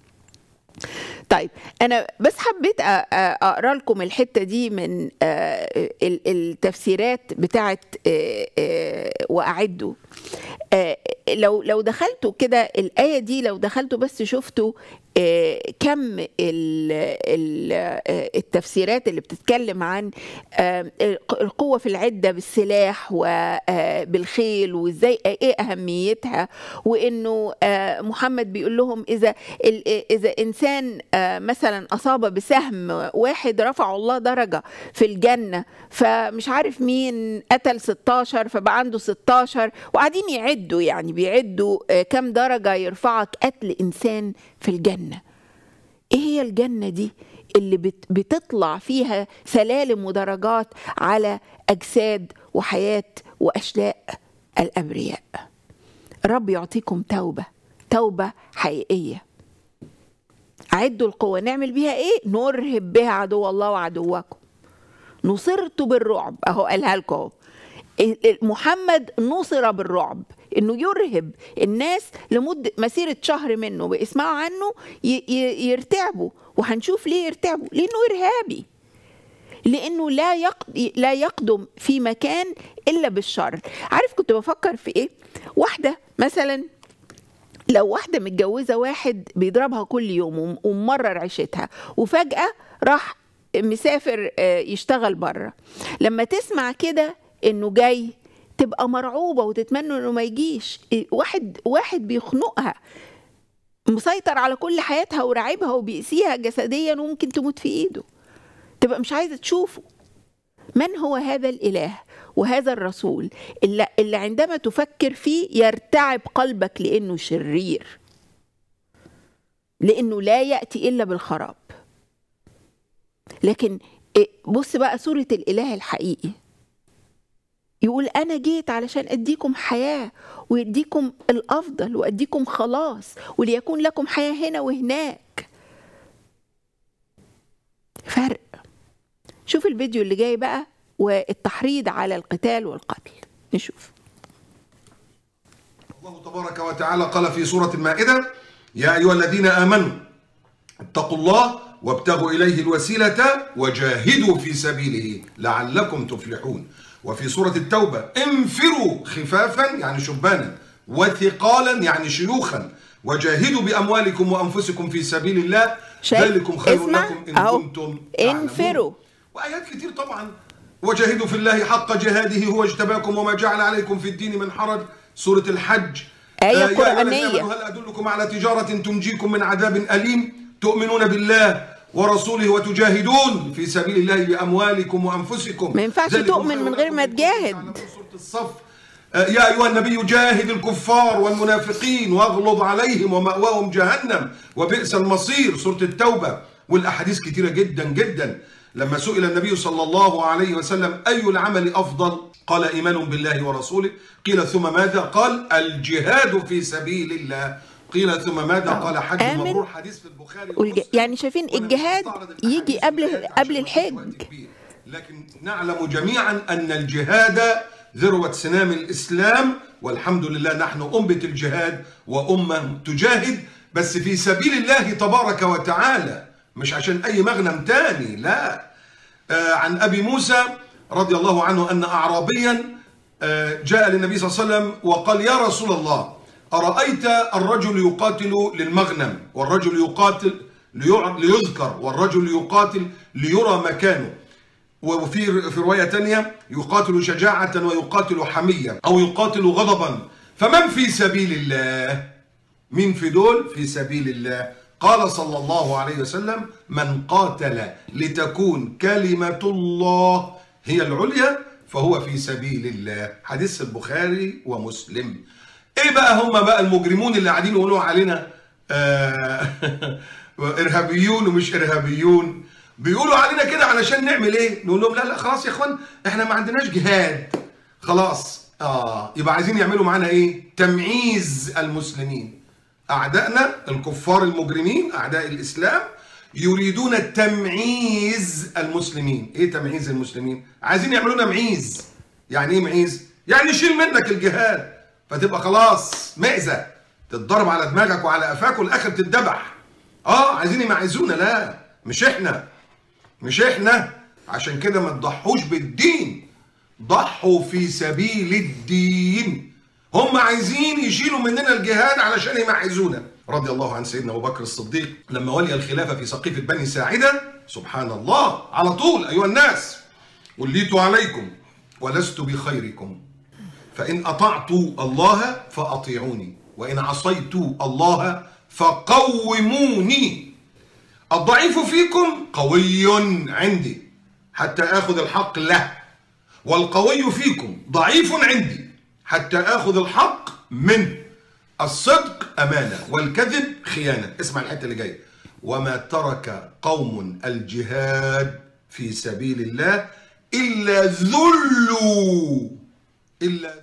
طيب انا بس حبيت أ- أ- اقرا لكم الحته دي من آه، ال- التفسيرات بتاعت آه، آه، واعدوا آه، لو لو دخلتوا كده الايه دي لو دخلتوا بس شفتوا آه، كم ال- ال- آه، التفسيرات اللي بتتكلم عن آه، القوه في العده بالسلاح وبالخيل وازاي ايه اهميتها وانه آه، محمد بيقول لهم اذا ال- اذا انسان آه، مثلا اصاب بسهم واحد رفعه الله درجه في الجنه فمش عارف مين قتل 16 فبقى عنده 16 وقاعدين يعدوا يعني بيعدوا آه، كم درجه يرفعك قتل انسان في الجنه ايه هي الجنه دي اللي بت- بتطلع فيها سلالم ودرجات على اجساد وحياه واشلاء الابرياء رب يعطيكم توبه توبه حقيقيه عدوا القوة نعمل بيها ايه نرهب بها عدو الله وعدوكم نصرت بالرعب اهو قالها لكم اهو ال- ال- محمد نصر بالرعب انه يرهب الناس لمده مسيره شهر منه بيسمعوا عنه ي- ي- يرتعبوا وهنشوف ليه يرتعبوا لانه ارهابي لانه لا يقد... لا يقدم في مكان الا بالشر عارف كنت بفكر في ايه واحده مثلا لو واحدة متجوزة واحد بيضربها كل يوم وم- وممرر عيشتها وفجأة راح مسافر آه، يشتغل بره لما تسمع كده انه جاي تبقى مرعوبة وتتمنى انه ما يجيش إيه، واحد واحد بيخنقها مسيطر على كل حياتها وراعبها وبيأذيها جسديا وممكن تموت في ايده تبقى مش عايزة تشوفه من هو هذا الإله وهذا الرسول اللي, اللي عندما تفكر فيه يرتعب قلبك لأنه شرير لأنه لا يأتي إلا بالخراب لكن إيه، بص بقى صورة الإله الحقيقي يقول أنا جيت علشان أديكم حياة ويديكم الأفضل وأديكم خلاص وليكون لكم حياة هنا وهناك فرق شوف الفيديو اللي جاي بقى والتحريض على القتال والقتل نشوف الله تبارك وتعالى قال في سورة المائدة يا أيها الذين آمنوا اتقوا الله وابتغوا إليه الوسيلة وجاهدوا في سبيله لعلكم تفلحون وفي سورة التوبة انفروا خفافا يعني شبانا وثقالا يعني شيوخا وجاهدوا بأموالكم وأنفسكم في سبيل الله شايف؟ ذلكم خير اسمع لكم إن أهو. كنتم تعلمون. انفروا. وآيات كتير طبعا وجاهدوا في الله حق جهاده هو اجتباكم وما جعل عليكم في الدين من حرج سورة الحج آية آه، يا أيها الذين قرآنية. آمنوا هل أدلكم على تجارة تنجيكم من عذاب أليم تؤمنون بالله ورسوله وتجاهدون في سبيل الله بأموالكم وأنفسكم ما ينفعش ذلكم تؤمن خير من غير ما لكم إن كنتم تجاهد. تعلمون. سورة الصف آه، يا أيها النبي جاهد الكفار والمنافقين واغلظ عليهم ومأواهم جهنم وبئس المصير سورة التوبة والأحاديث كثيرة جدا جدا لما سئل النبي صلى الله عليه وسلم أي العمل أفضل قال إيمان بالله ورسوله قيل ثم ماذا قال الجهاد في سبيل الله قيل ثم ماذا قال حج آمن. مبرور حديث في البخاري والج- ومسلم. يعني شايفين وأنا الجهاد بستعرض الأحاديث يجي قبل- والآيات قبل عشان الحج. وقت كبير. لكن نعلم جميعا أن الجهاد ذروة سنام الإسلام والحمد لله نحن أمة الجهاد وأمة تجاهد بس في سبيل الله تبارك وتعالى مش عشان أي مغنم تاني لا آه عن أبي موسى رضي الله عنه أن أعرابيا آه جاء للنبي صلى الله عليه وسلم وقال يا رسول الله أرأيت الرجل يقاتل للمغنم والرجل يقاتل ليع- ليذكر والرجل يقاتل ليرى مكانه وفي في رواية تانية يقاتل شجاعة ويقاتل حمية أو يقاتل غضبا فمن في سبيل الله مين في دول في سبيل الله قال صلى الله عليه وسلم من قاتل لتكون كلمة الله هي العليا فهو في سبيل الله حديث البخاري ومسلم ايه بقى هم بقى المجرمون اللي قاعدين يقولوا علينا آه ارهابيون ومش ارهابيون بيقولوا علينا كده علشان نعمل ايه نقول لهم لا لا خلاص يا اخوان احنا ما عندناش جهاد خلاص اه يبقى عايزين يعملوا معانا ايه تمييز المسلمين اعدائنا الكفار المجرمين اعداء الاسلام يريدون تمييز المسلمين ايه تمييز المسلمين عايزين يعملوا لنا معيز يعني ايه معيز يعني يشيل منك الجهاد فتبقى خلاص معزه تتضرب على دماغك وعلى قفاك والاخر تتذبح اه عايزين يمعزونا لا مش احنا مش احنا عشان كده ما تضحوش بالدين ضحوا في سبيل الدين هم عايزين يشيلوا مننا الجهاد علشان يمعزونا رضي الله عن سيدنا ابو بكر الصديق لما ولي الخلافه في سقيفه بني ساعده سبحان الله على طول ايها الناس وليت عليكم ولست بخيركم فإن أطعت الله فأطيعوني وإن عصيت الله فقوموني الضعيف فيكم قوي عندي حتى آخذ الحق له والقوي فيكم ضعيف عندي حتى آخذ الحق منه الصدق أمانة والكذب خيانة اسمع الحتة اللي جاية وما ترك قوم الجهاد في سبيل الله إلا ذلوا إلا ذلوا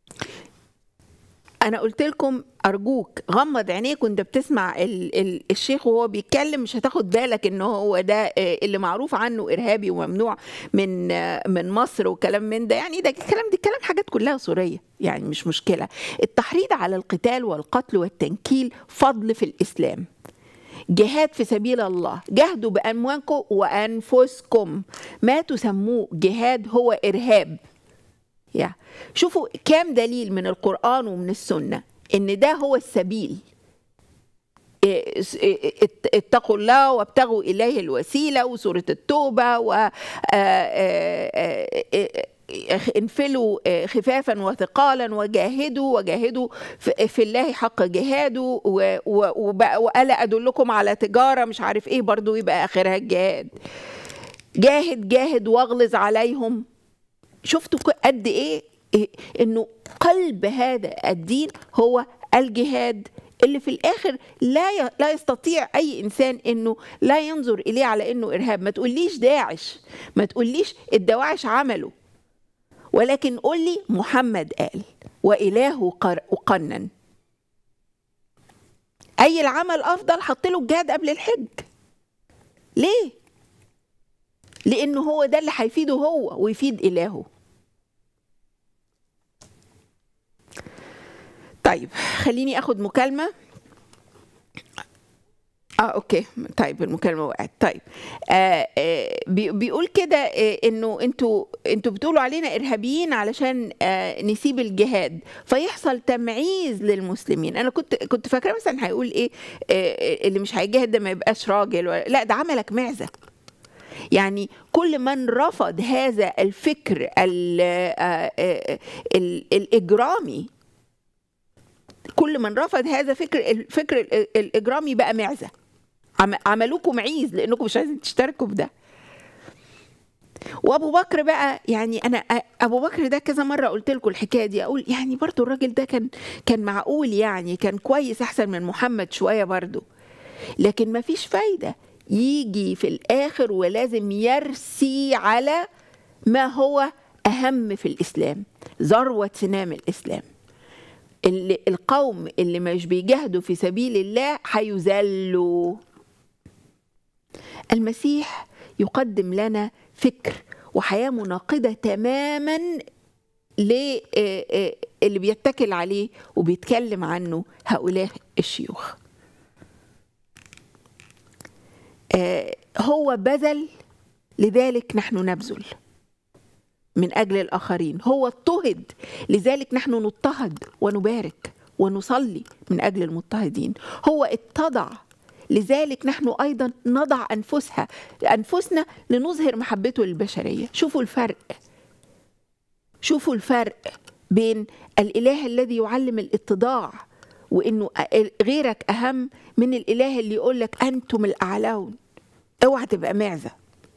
انا قلت لكم ارجوك غمض عينيك وانت بتسمع ال ال الشيخ وهو بيتكلم مش هتاخد بالك ان هو ده آه، اللي معروف عنه ارهابي وممنوع من آه، من مصر وكلام من ده يعني ده كلام دي كلام حاجات كلها سوريه يعني مش مشكله التحريض على القتال والقتل والتنكيل فضل في الاسلام جهاد في سبيل الله جاهدوا باموالكم وانفسكم ما تسموه جهاد هو ارهاب يا شوفوا كام دليل من القرآن ومن السنة إن ده هو السبيل إيه، س- إيه، ات- اتقوا الله وابتغوا إليه الوسيلة وسورة التوبة و آه، آه، آه، آه، انفلوا آه، خفافا وثقالا وجاهدوا وجاهدوا في في الله حق جهاده و- و- وبقى- وألا أدلكم على تجارة مش عارف إيه برضو يبقى آخرها الجهاد جاهد جاهد واغلظ عليهم شفتوا ك- قد ايه إيه انه قلب هذا الدين هو الجهاد اللي في الاخر لا ي- لا يستطيع اي انسان انه لا ينظر اليه على انه ارهاب ما تقوليش داعش ما تقوليش الدواعش عملوا ولكن قول لي محمد قال واله قر- قنن اي العمل افضل حط له الجهاد قبل الحج ليه لانه هو ده اللي هيفيده هو ويفيد الهه طيب خليني اخد مكالمه اه اوكي طيب المكالمه وقعت طيب آه آه بي- بيقول كده آه انه انتوا انتوا بتقولوا علينا ارهابيين علشان آه نسيب الجهاد فيحصل تمعيز للمسلمين انا كنت كنت فاكره مثلا هيقول ايه آه اللي مش هيجاهد ده ما يبقاش راجل ولا لا ده عملك معزه يعني كل من رفض هذا الفكر ال- آه، آه، ال- الإجرامي كل من رفض هذا فكر الفكر ال- الإجرامي بقى معزة عم- عملوكم معيز لأنكم مش عايزين تشتركوا في ده وابو بكر بقى يعني انا أ- ابو بكر ده كذا مره قلت لكم الحكايه دي اقول يعني برضو الراجل ده كان كان معقول يعني كان كويس احسن من محمد شويه برضو لكن ما فيش فايدة يجي في الآخر ولازم يرسي على ما هو أهم في الإسلام ذروة سنام الإسلام اللي القوم اللي مش بيجاهدوا في سبيل الله هيذلوا المسيح يقدم لنا فكر وحياة مناقضة تماما للي بيتكل عليه وبيتكلم عنه هؤلاء الشيوخ آه، هو بذل لذلك نحن نبذل من اجل الاخرين هو اضطهد لذلك نحن نضطهد ونبارك ونصلي من أجل المضطهدين هو اتضع لذلك نحن أيضا نضع أنفسها أنفسنا لنظهر محبته للبشرية شوفوا الفرق شوفوا الفرق بين الإله الذي يعلم الاتضاع وإنه غيرك أهم من الإله اللي يقول لك أنتم الأعلون اوعى تبقى معزة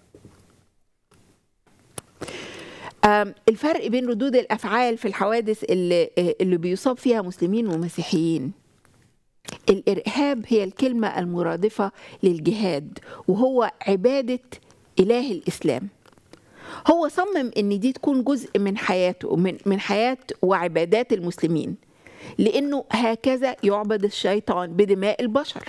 آم، الفرق بين ردود الأفعال في الحوادث اللي, اللي بيصاب فيها مسلمين ومسيحيين الإرهاب هي الكلمة المرادفة للجهاد وهو عبادة إله الإسلام هو صمم ان دي تكون جزء من حياته من من حياه وعبادات المسلمين لانه هكذا يعبد الشيطان بدماء البشر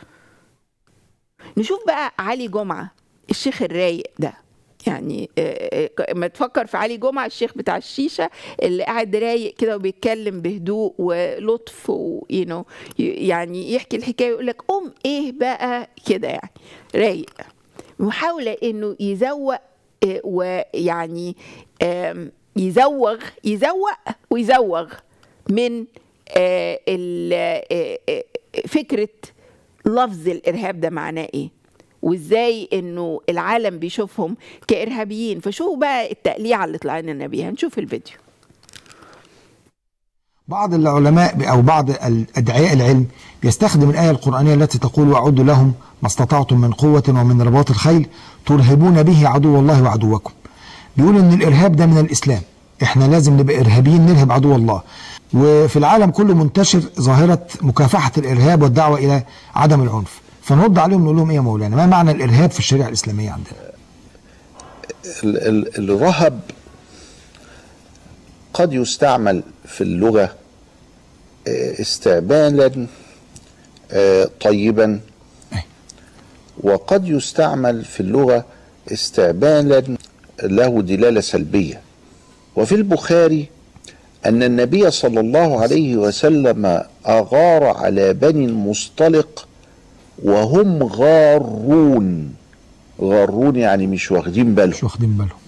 نشوف بقى علي جمعه الشيخ الرايق ده يعني آه، آه، ما تفكر في علي جمعه الشيخ بتاع الشيشه اللي قاعد رايق كده وبيتكلم بهدوء ولطف وينو يعني يحكي الحكايه ويقول لك ام ايه بقى كده يعني رايق محاوله انه يزوق آه، ويعني آم، يزوغ يزوق ويزوغ من آه، ال- آه، آه، فكره لفظ الارهاب ده معناه ايه وازاي انه العالم بيشوفهم كارهابيين فشوفوا بقى التقليعه اللي طلعنا لنا بيها نشوف الفيديو بعض العلماء أو بعض أدعياء العلم بيستخدم الآية القرآنية التي تقول وأعدوا لهم ما استطعتم من قوة ومن رباط الخيل ترهبون به عدو الله وعدوكم بيقول إن الإرهاب ده من الإسلام إحنا لازم نبقى إرهابيين نرهب عدو الله وفي العالم كله منتشر ظاهرة مكافحة الإرهاب والدعوة إلى عدم العنف فنرد عليهم نقول لهم إيه يا مولانا ما معنى الإرهاب في الشريعة الإسلامية عندنا ال- ال- الرهب قد يستعمل في اللغة آه، استعمالا آه، طيبا أي. وقد يستعمل في اللغة استعمالا له دلالة سلبية وفي البخاري أن النبي صلى الله عليه وسلم أغار على بني المصطلق وهم غارون غارون يعني مش واخدين بالهم مش واخدين بالهم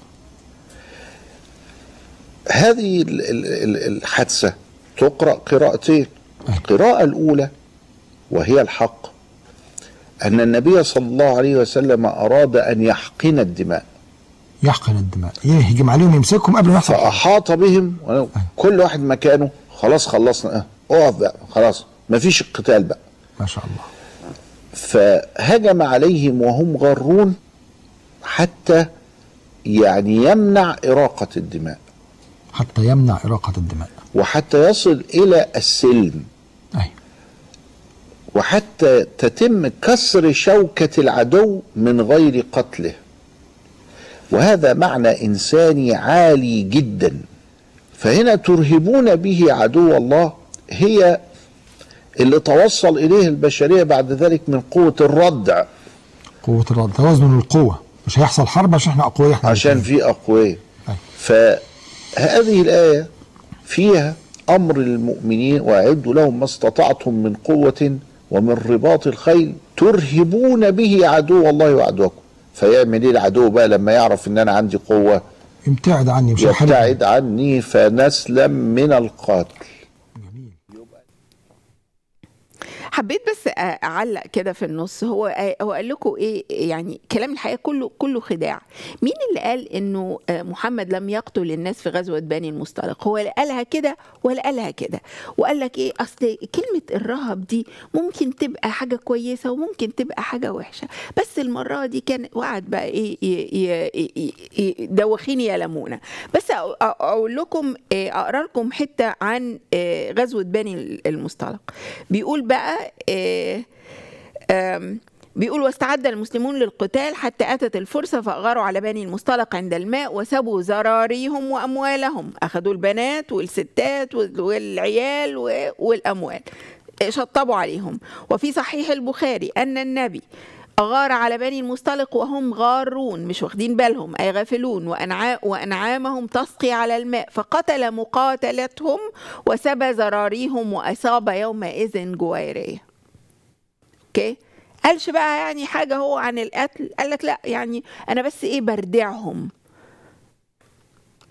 هذه ال- ال- ال- الحادثة تقرأ قراءتين أي. القراءة الأولى وهي الحق أن النبي صلى الله عليه وسلم أراد أن يحقن الدماء يحقن الدماء يهجم عليهم يمسكهم قبل ما يحصل حاجة. فأحاط بهم كل واحد مكانه خلاص خلصنا اه، اقف بقى خلاص مفيش القتال بقى ما شاء الله فهجم عليهم وهم غرون حتى يعني يمنع إراقة الدماء حتى يمنع إراقة الدماء وحتى يصل إلى السلم أي وحتى تتم كسر شوكة العدو من غير قتله وهذا معنى إنساني عالي جدا فهنا ترهبون به عدو الله هي اللي توصل إليه البشرية بعد ذلك من قوة الردع قوة الرد توازن القوة مش هيحصل حرب عشان احنا أقوياء احنا عشان الاتنين. في أقوياء أي. فهذه الآية فيها أمر للمؤمنين وأعدوا لهم ما استطعتم من قوة ومن رباط الخيل ترهبون به عدو الله وعدوكم فيعمل ايه العدو بقى لما يعرف ان انا عندي قوه ابتعد عني مش هحارب يبتعد عني فنسلم من القتل حبيت بس اعلق كده في النص هو هو قال لكم ايه يعني كلام الحقيقه كله كله خداع مين اللي قال انه محمد لم يقتل الناس في غزوه بني المصطلق هو لا قالها كده ولا قالها كده وقال لك ايه اصل كلمه الرهب دي ممكن تبقى حاجه كويسه وممكن تبقى حاجه وحشه بس المره دي كان وقعد بقى ايه ي- ي- ي- دوخيني يا لمونه بس أ- أ- اقول لكم إيه، اقرا لكم حته عن إيه، غزوه بني المصطلق بيقول بقى إيه، آم، بيقول واستعد المسلمون للقتال حتى أتت الفرصة فأغاروا على بني المصطلق عند الماء وسبوا زراريهم وأموالهم أخذوا البنات والستات وال- والعيال و- والأموال شطبوا عليهم وفي صحيح البخاري أن النبي أغار على بني المصطلق وهم غارون مش واخدين بالهم أي غافلون وأنعا وأنعامهم تسقي على الماء فقتل مقاتلتهم وسبى زراريهم وأصاب يومئذ جويرية اوكي قالش بقى يعني حاجه هو عن القتل قال لك لا يعني انا بس ايه بردعهم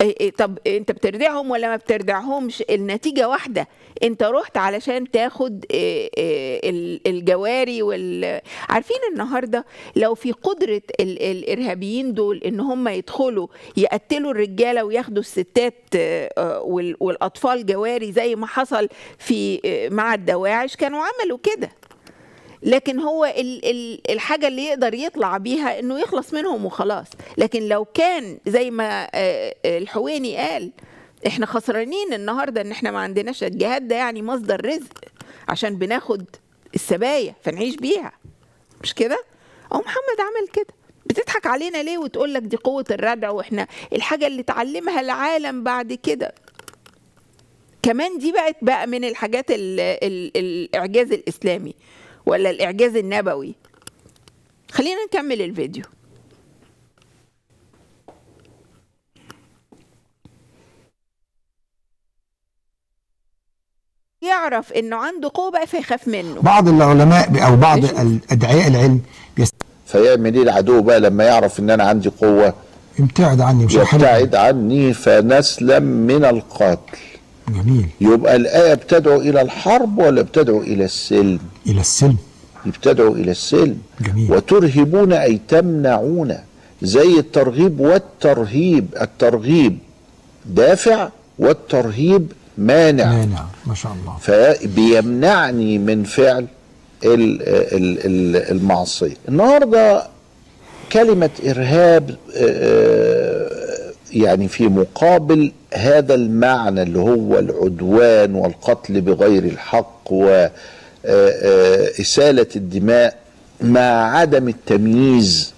إيه إيه طب انت بتردعهم ولا ما بتردعهمش النتيجة واحدة انت رحت علشان تاخد إيه إيه ال- الجواري وال عارفين النهاردة لو في قدرة ال- الإرهابيين دول ان هم يدخلوا يقتلوا الرجالة وياخدوا الستات آه، آه، وال- والأطفال جواري زي ما حصل في آه، مع الدواعش كانوا عملوا كده لكن هو ال ال الحاجة اللي يقدر يطلع بيها انه يخلص منهم وخلاص لكن لو كان زي ما آه، آه، الحويني قال احنا خسرانين النهاردة ان احنا ما عندناش الجهاد ده يعني مصدر رزق عشان بناخد السبايا فنعيش بيها مش كده او محمد عمل كده بتضحك علينا ليه وتقول لك دي قوة الردع واحنا الحاجة اللي اتعلمها العالم بعد كده كمان دي بقت بقى من الحاجات ال ال الإعجاز الإسلامي ولا الإعجاز النبوي خلينا نكمل الفيديو يعرف انه عنده قوه بقى فيخاف منه بعض العلماء او بعض ادعياء العلم فيعمل ايه العدو بقى لما يعرف ان انا عندي قوه يبتعد عني مش هيحاربني. يبتعد عني فنسلم من القتل جميل يبقى الآية بتدعو إلى الحرب ولا بتدعو إلى السلم الى السلم بتدعو إلى السلم جميل وترهبون أي تمنعون زي الترغيب والترهيب الترغيب دافع والترهيب مانع مانع ما شاء الله فبيمنعني من فعل ال- ال- ال- المعصية النهاردة كلمة إرهاب آه، يعني في مقابل هذا المعنى اللي هو العدوان والقتل بغير الحق وإسالة الدماء مع عدم التمييز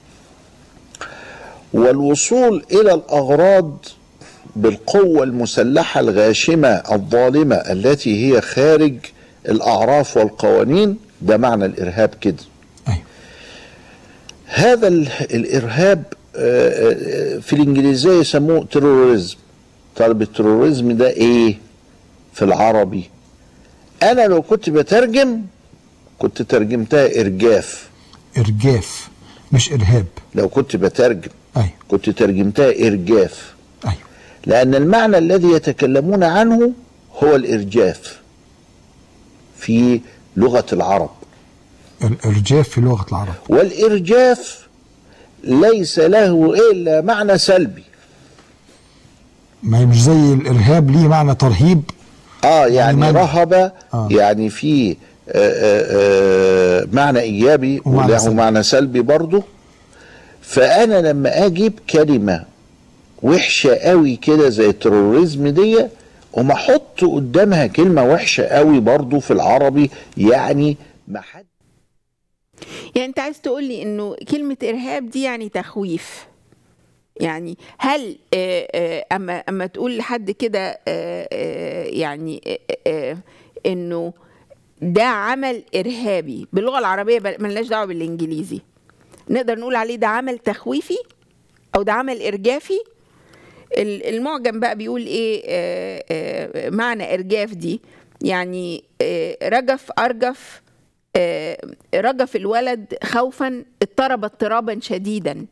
والوصول إلى الأغراض بالقوة المسلحة الغاشمة الظالمة التي هي خارج الأعراف والقوانين ده معنى الإرهاب كده أيوة. هذا ال- الإرهاب آه، آه، في الإنجليزية يسموه تيروريزم طالب التيروريزم ده إيه في العربي أنا لو كنت بترجم كنت ترجمتها إرجاف ارجاف مش ارهاب لو كنت بترجم ايوه كنت ترجمتها إرجاف ايوه لأن المعنى الذي يتكلمون عنه هو الإرجاف في لغة العرب الارجاف في لغه العرب والإرجاف ليس له إلا معنى سلبي ما هي مش زي الارهاب ليه معنى ترهيب آه يعني منع. رهب آه. يعني في آه، آه، آه، معنى إيجابي ومعنى وله سلبي. معنى سلبي برضه فأنا لما أجيب كلمة وحشة قوي كده زي التروريزم دي وما أحط قدامها كلمة وحشة قوي برضه في العربي يعني ما حد يعني انت عايز تقول لي انه كلمة ارهاب دي يعني تخويف يعني هل آه، آه، اما اما تقول لحد كده آه، آه، يعني آه، آه، انه ده عمل ارهابي باللغة العربية بل- ملناش دعوة بالانجليزي نقدر نقول عليه ده عمل تخويفي او ده عمل ارجافي ال- المعجم بقى بيقول ايه آه، آه، معنى ارجاف دي يعني آه، رجف ارجف آه، رجف الولد خوفا اضطرب اضطرابا شديدا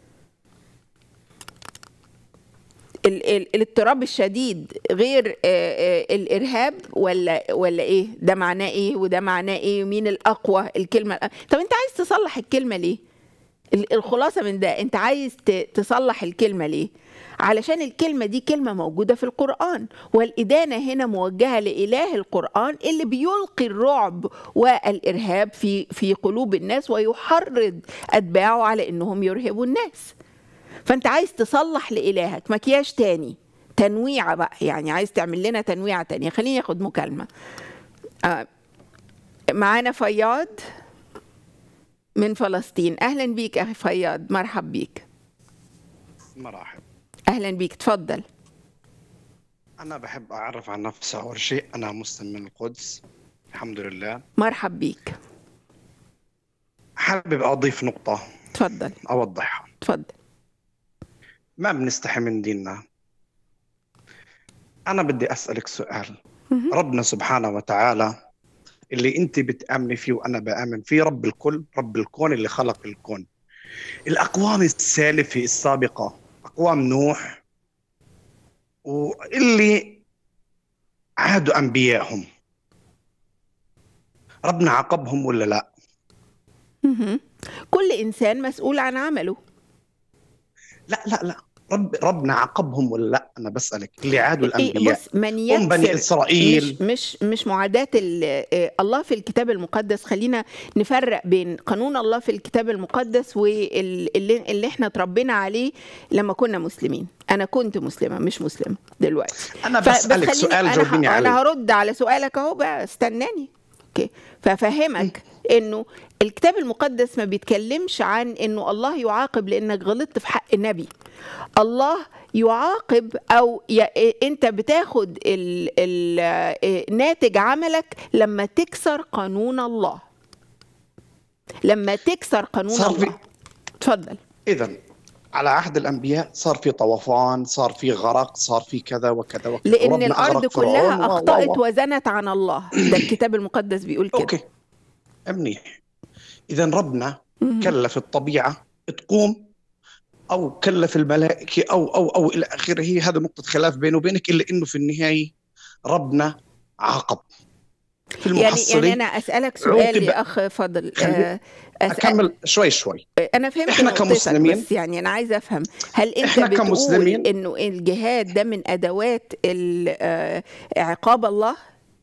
ال- ال- الاضطراب الشديد غير آه، آه، الارهاب ولا ولا ايه ده معناه ايه وده معناه ايه مين الاقوى الكلمه الأ- طب انت عايز تصلح الكلمه ليه ال- الخلاصه من ده انت عايز ت- تصلح الكلمه ليه علشان الكلمة دي كلمة موجودة في القرآن والإدانة هنا موجهة لإله القرآن اللي بيلقي الرعب والإرهاب في في قلوب الناس ويحرض أتباعه على إنهم يرهبوا الناس فأنت عايز تصلح لإلهك مكياج تاني تنويعة بقى يعني عايز تعمل لنا تنويعة تانية خليني أخد مكالمة آه معانا فياض من فلسطين أهلا بيك أخي فياض مرحب بيك مرحب أهلا بيك تفضل أنا بحب أعرف عن نفسي أول شيء أنا مسلم من القدس الحمد لله مرحب بيك حابب أضيف نقطة تفضل أوضحها تفضل ما بنستحي من ديننا أنا بدي أسألك سؤال مهم. ربنا سبحانه وتعالى اللي أنت بتآمني فيه وأنا بآمن فيه رب الكل رب الكون اللي خلق الكون الأقوام السالفة السابقة أقوام نوح واللي عادوا انبيائهم ربنا عاقبهم ولا لا مهم. كل انسان مسؤول عن عمله لا لا لا رب ربنا عاقبهم ولا لا انا بسالك اللي عادوا إيه، الانبياء بص من هم بني يكسر اسرائيل مش مش مش معاداة ال- آه، الله في الكتاب المقدس خلينا نفرق بين قانون الله في الكتاب المقدس واللي اللي احنا اتربينا عليه لما كنا مسلمين انا كنت مسلمة مش مسلمة دلوقتي انا ف- بس بسالك خليني- سؤال أنا جاوبيني ه- عليه انا هرد على سؤالك اهو بقى استناني اوكي فافهمك انه الكتاب المقدس ما بيتكلمش عن انه الله يعاقب لانك غلطت في حق نبي الله يعاقب او ي... انت بتاخد ال... ال... ناتج عملك لما تكسر قانون الله لما تكسر قانون صار في- الله اتفضل اذا على عهد الانبياء صار في طوفان صار في غرق صار في كذا وكذا وكذا لان وربنا الارض أغرق فرعون كلها و- و- اخطات و- وزنت عن الله ده الكتاب المقدس بيقول كده اوكي منيح اذا ربنا مهم. كلف الطبيعه تقوم او كلف الملائكه او او او الى اخره هذا نقطه خلاف بيني وبينك الا انه في النهايه ربنا عاقب في يعني المحصله يعني انا اسالك سؤال عوقب- يا اخ فضل خلي- آه، أسأل اكمل شوي شوي انا فهمت إحنا نقطتك، كمسلمين- بس يعني انا عايزه افهم هل انت إحنا بتقول كمسلمين- انه الجهاد ده من ادوات ال- آه، عقاب الله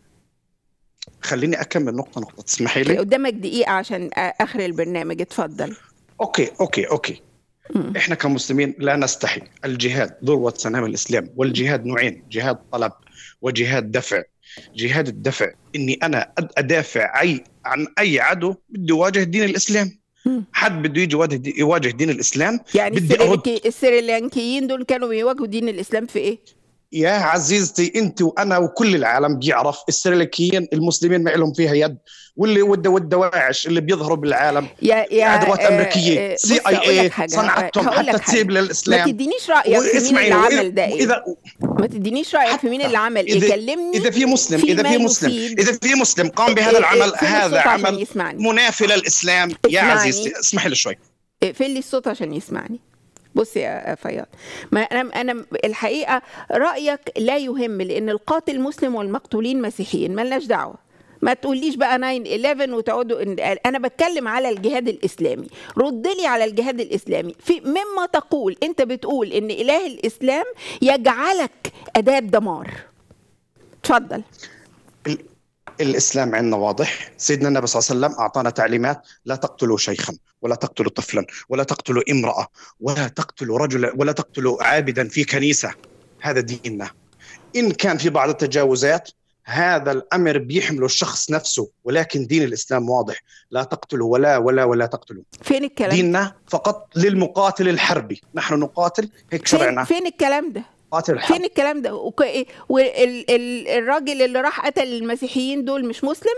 خليني اكمل نقطه نقطه تسمحي لي قدامك دقيقه عشان آه، اخر البرنامج اتفضل اوكي اوكي اوكي مم. احنا كمسلمين لا نستحي الجهاد ذروه سنام الاسلام والجهاد نوعين جهاد طلب وجهاد دفع جهاد الدفع اني انا أد- ادافع اي عن اي عدو بده يواجه دين الاسلام مم. حد بده يجي يواجه دي- يواجه دين الاسلام يعني بدي أرد. السريلانكي- السريلانكيين دول كانوا بيواجهوا دين الاسلام في ايه؟ يا عزيزتي انت وانا وكل العالم بيعرف السريلانكيين المسلمين ما لهم فيها يد واللي ود والدواعش اللي بيظهروا بالعالم يا يا ادوات آه، امريكيه آه، سي بص أقول اي لك اي حاجة، صنعتهم هقول لك حتى تسيب حاجة. ما للاسلام تدينيش رايك في مين واسمعي اللي وإذا- عمل ده ايه واذا ما تدينيش رايك في مين اللي عمل ايه إذا- كلمني اذا في مسلم فيما اذا في مسلم يفيد. اذا في مسلم قام بهذا إيه- العمل إيه، فين هذا الصوت عشان عمل يسمعني منافي للاسلام يا اسمعني. عزيزتي اسمحي لي شوي اقفل لي الصوت عشان يسمعني بص يا فياض ما انا انا الحقيقه رايك لا يهم لان القاتل مسلم والمقتولين مسيحيين ملناش دعوه ما تقوليش بقى 9 11 وتقعدوا إن- انا بتكلم على الجهاد الاسلامي رد لي على الجهاد الاسلامي في مما تقول انت بتقول ان اله الاسلام يجعلك اداه دمار اتفضل ال- الاسلام عندنا واضح سيدنا النبي صلى الله عليه وسلم اعطانا تعليمات لا تقتلوا شيخا ولا تقتلوا طفلا ولا تقتلوا امراه ولا تقتلوا رجلا ولا تقتلوا عابدا في كنيسه هذا ديننا ان كان في بعض التجاوزات هذا الامر بيحمله الشخص نفسه ولكن دين الاسلام واضح لا تقتلوا ولا ولا ولا تقتلوا فين الكلام ديننا فقط للمقاتل الحربي نحن نقاتل هيك فين, شرعنا فين الكلام ده قاتل الحرب فين الكلام ده والراجل اللي راح قتل المسيحيين دول مش مسلم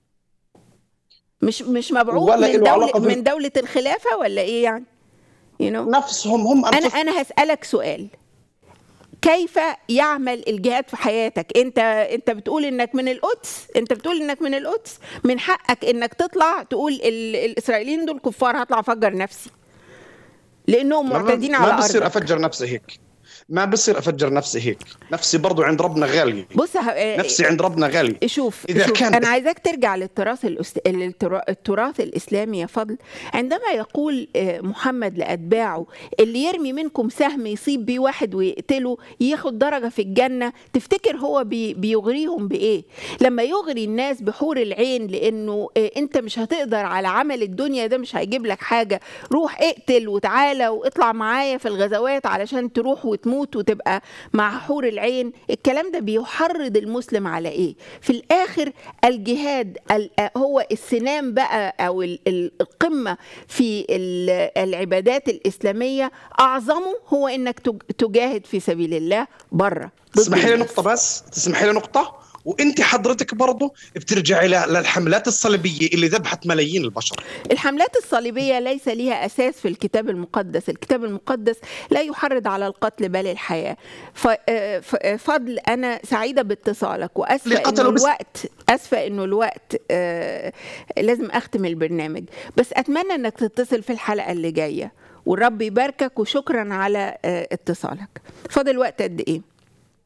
مش مش مبعوث ولا من له دولة علاقة بال- من دولة الخلافة ولا ايه يعني you know? نفسهم هم انا أنفسهم انا هسألك سؤال كيف يعمل الجهاد في حياتك انت انت بتقول انك من القدس انت بتقول انك من القدس من حقك انك تطلع تقول ال- الاسرائيليين دول كفار هطلع افجر نفسي لانهم ما- معتدين ما على بصير ارضك افجر نفسي هيك ما بصير افجر نفسي هيك نفسي برضو عند ربنا غاليه بص ه- نفسي عند ربنا غاليه شوف إذا شوف كان- انا عايزاك ترجع للتراث الأس... الترا- التراث الاسلامي يا فضل عندما يقول آه، محمد لاتباعه اللي يرمي منكم سهم يصيب بيه واحد ويقتله ياخد درجه في الجنه تفتكر هو بي... بيغريهم بايه لما يغري الناس بحور العين لانه آه، انت مش هتقدر على عمل الدنيا ده مش هيجيب لك حاجه روح اقتل وتعالى واطلع معايا في الغزوات علشان تروح وتموت وتبقى مع حور العين الكلام ده بيحرض المسلم على ايه في الاخر الجهاد ال- هو السنام بقى او ال- ال- القمه في ال- العبادات الاسلاميه اعظمه هو انك تج- تجاهد في سبيل الله بره ضد تسمحي لي الناس. نقطه بس تسمحي لي نقطه وانت حضرتك برضو بترجعي ل- للحملات الصليبيه اللي ذبحت ملايين البشر الحملات الصليبية ليس لها أساس في الكتاب المقدس الكتاب المقدس لا يحرض على القتل بل الحياة ف- آه، ف- آه، فضل أنا سعيدة باتصالك وأسفة اللي إنه قتلوا بس- الوقت أسفة إنه الوقت آه، لازم أختم البرنامج بس أتمنى إنك تتصل في الحلقة اللي جاية والرب يباركك وشكرا على آه، اتصالك فاضل وقت قد إيه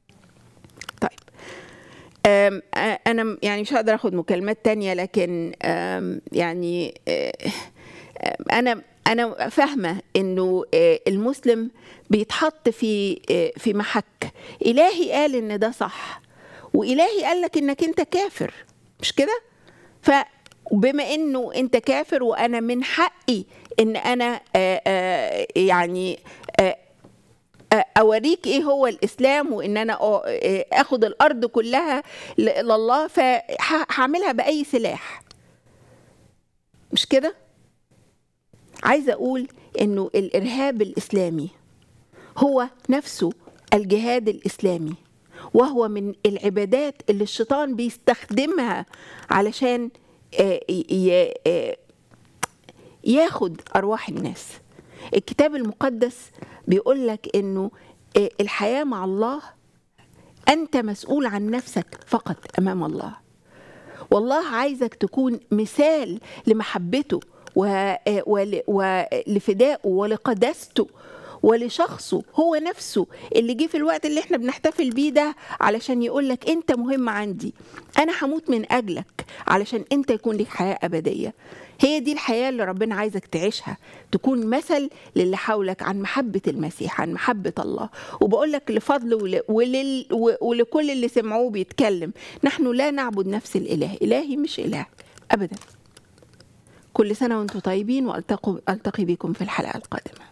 أم، آه، انا م- يعني مش هقدر اخد مكالمات تانية لكن أم، يعني آه، آه، انا انا فاهمه انه آه، المسلم بيتحط في آه، في محك الهي قال ان ده صح والهي قال لك انك انت كافر مش كده فبما انه انت كافر وانا من حقي ان انا آه، آه، يعني آه، اوريك ايه هو الاسلام وان انا أ- اخد الارض كلها ل- لله فهعملها باي سلاح مش كده عايزه اقول انه الارهاب الاسلامي هو نفسه الجهاد الاسلامي وهو من العبادات اللي الشيطان بيستخدمها علشان آه، ي- آه، ياخد ارواح الناس الكتاب المقدس بيقول لك انه آه، الحياه مع الله انت مسؤول عن نفسك فقط امام الله والله عايزك تكون مثال لمحبته و- آه، ول- ولفدائه ولقداسته ولشخصه هو نفسه اللي جه في الوقت اللي احنا بنحتفل بيه ده علشان يقول لك انت مهم عندي انا هموت من اجلك علشان انت يكون لك حياه ابديه هي دي الحياه اللي ربنا عايزك تعيشها تكون مثل للي حولك عن محبه المسيح عن محبه الله وبقول لك لفضل ول- ولل و- ولكل اللي سمعوه بيتكلم نحن لا نعبد نفس الاله الهي مش اله ابدا كل سنه وانتم طيبين والتقي التقي بكم في الحلقه القادمه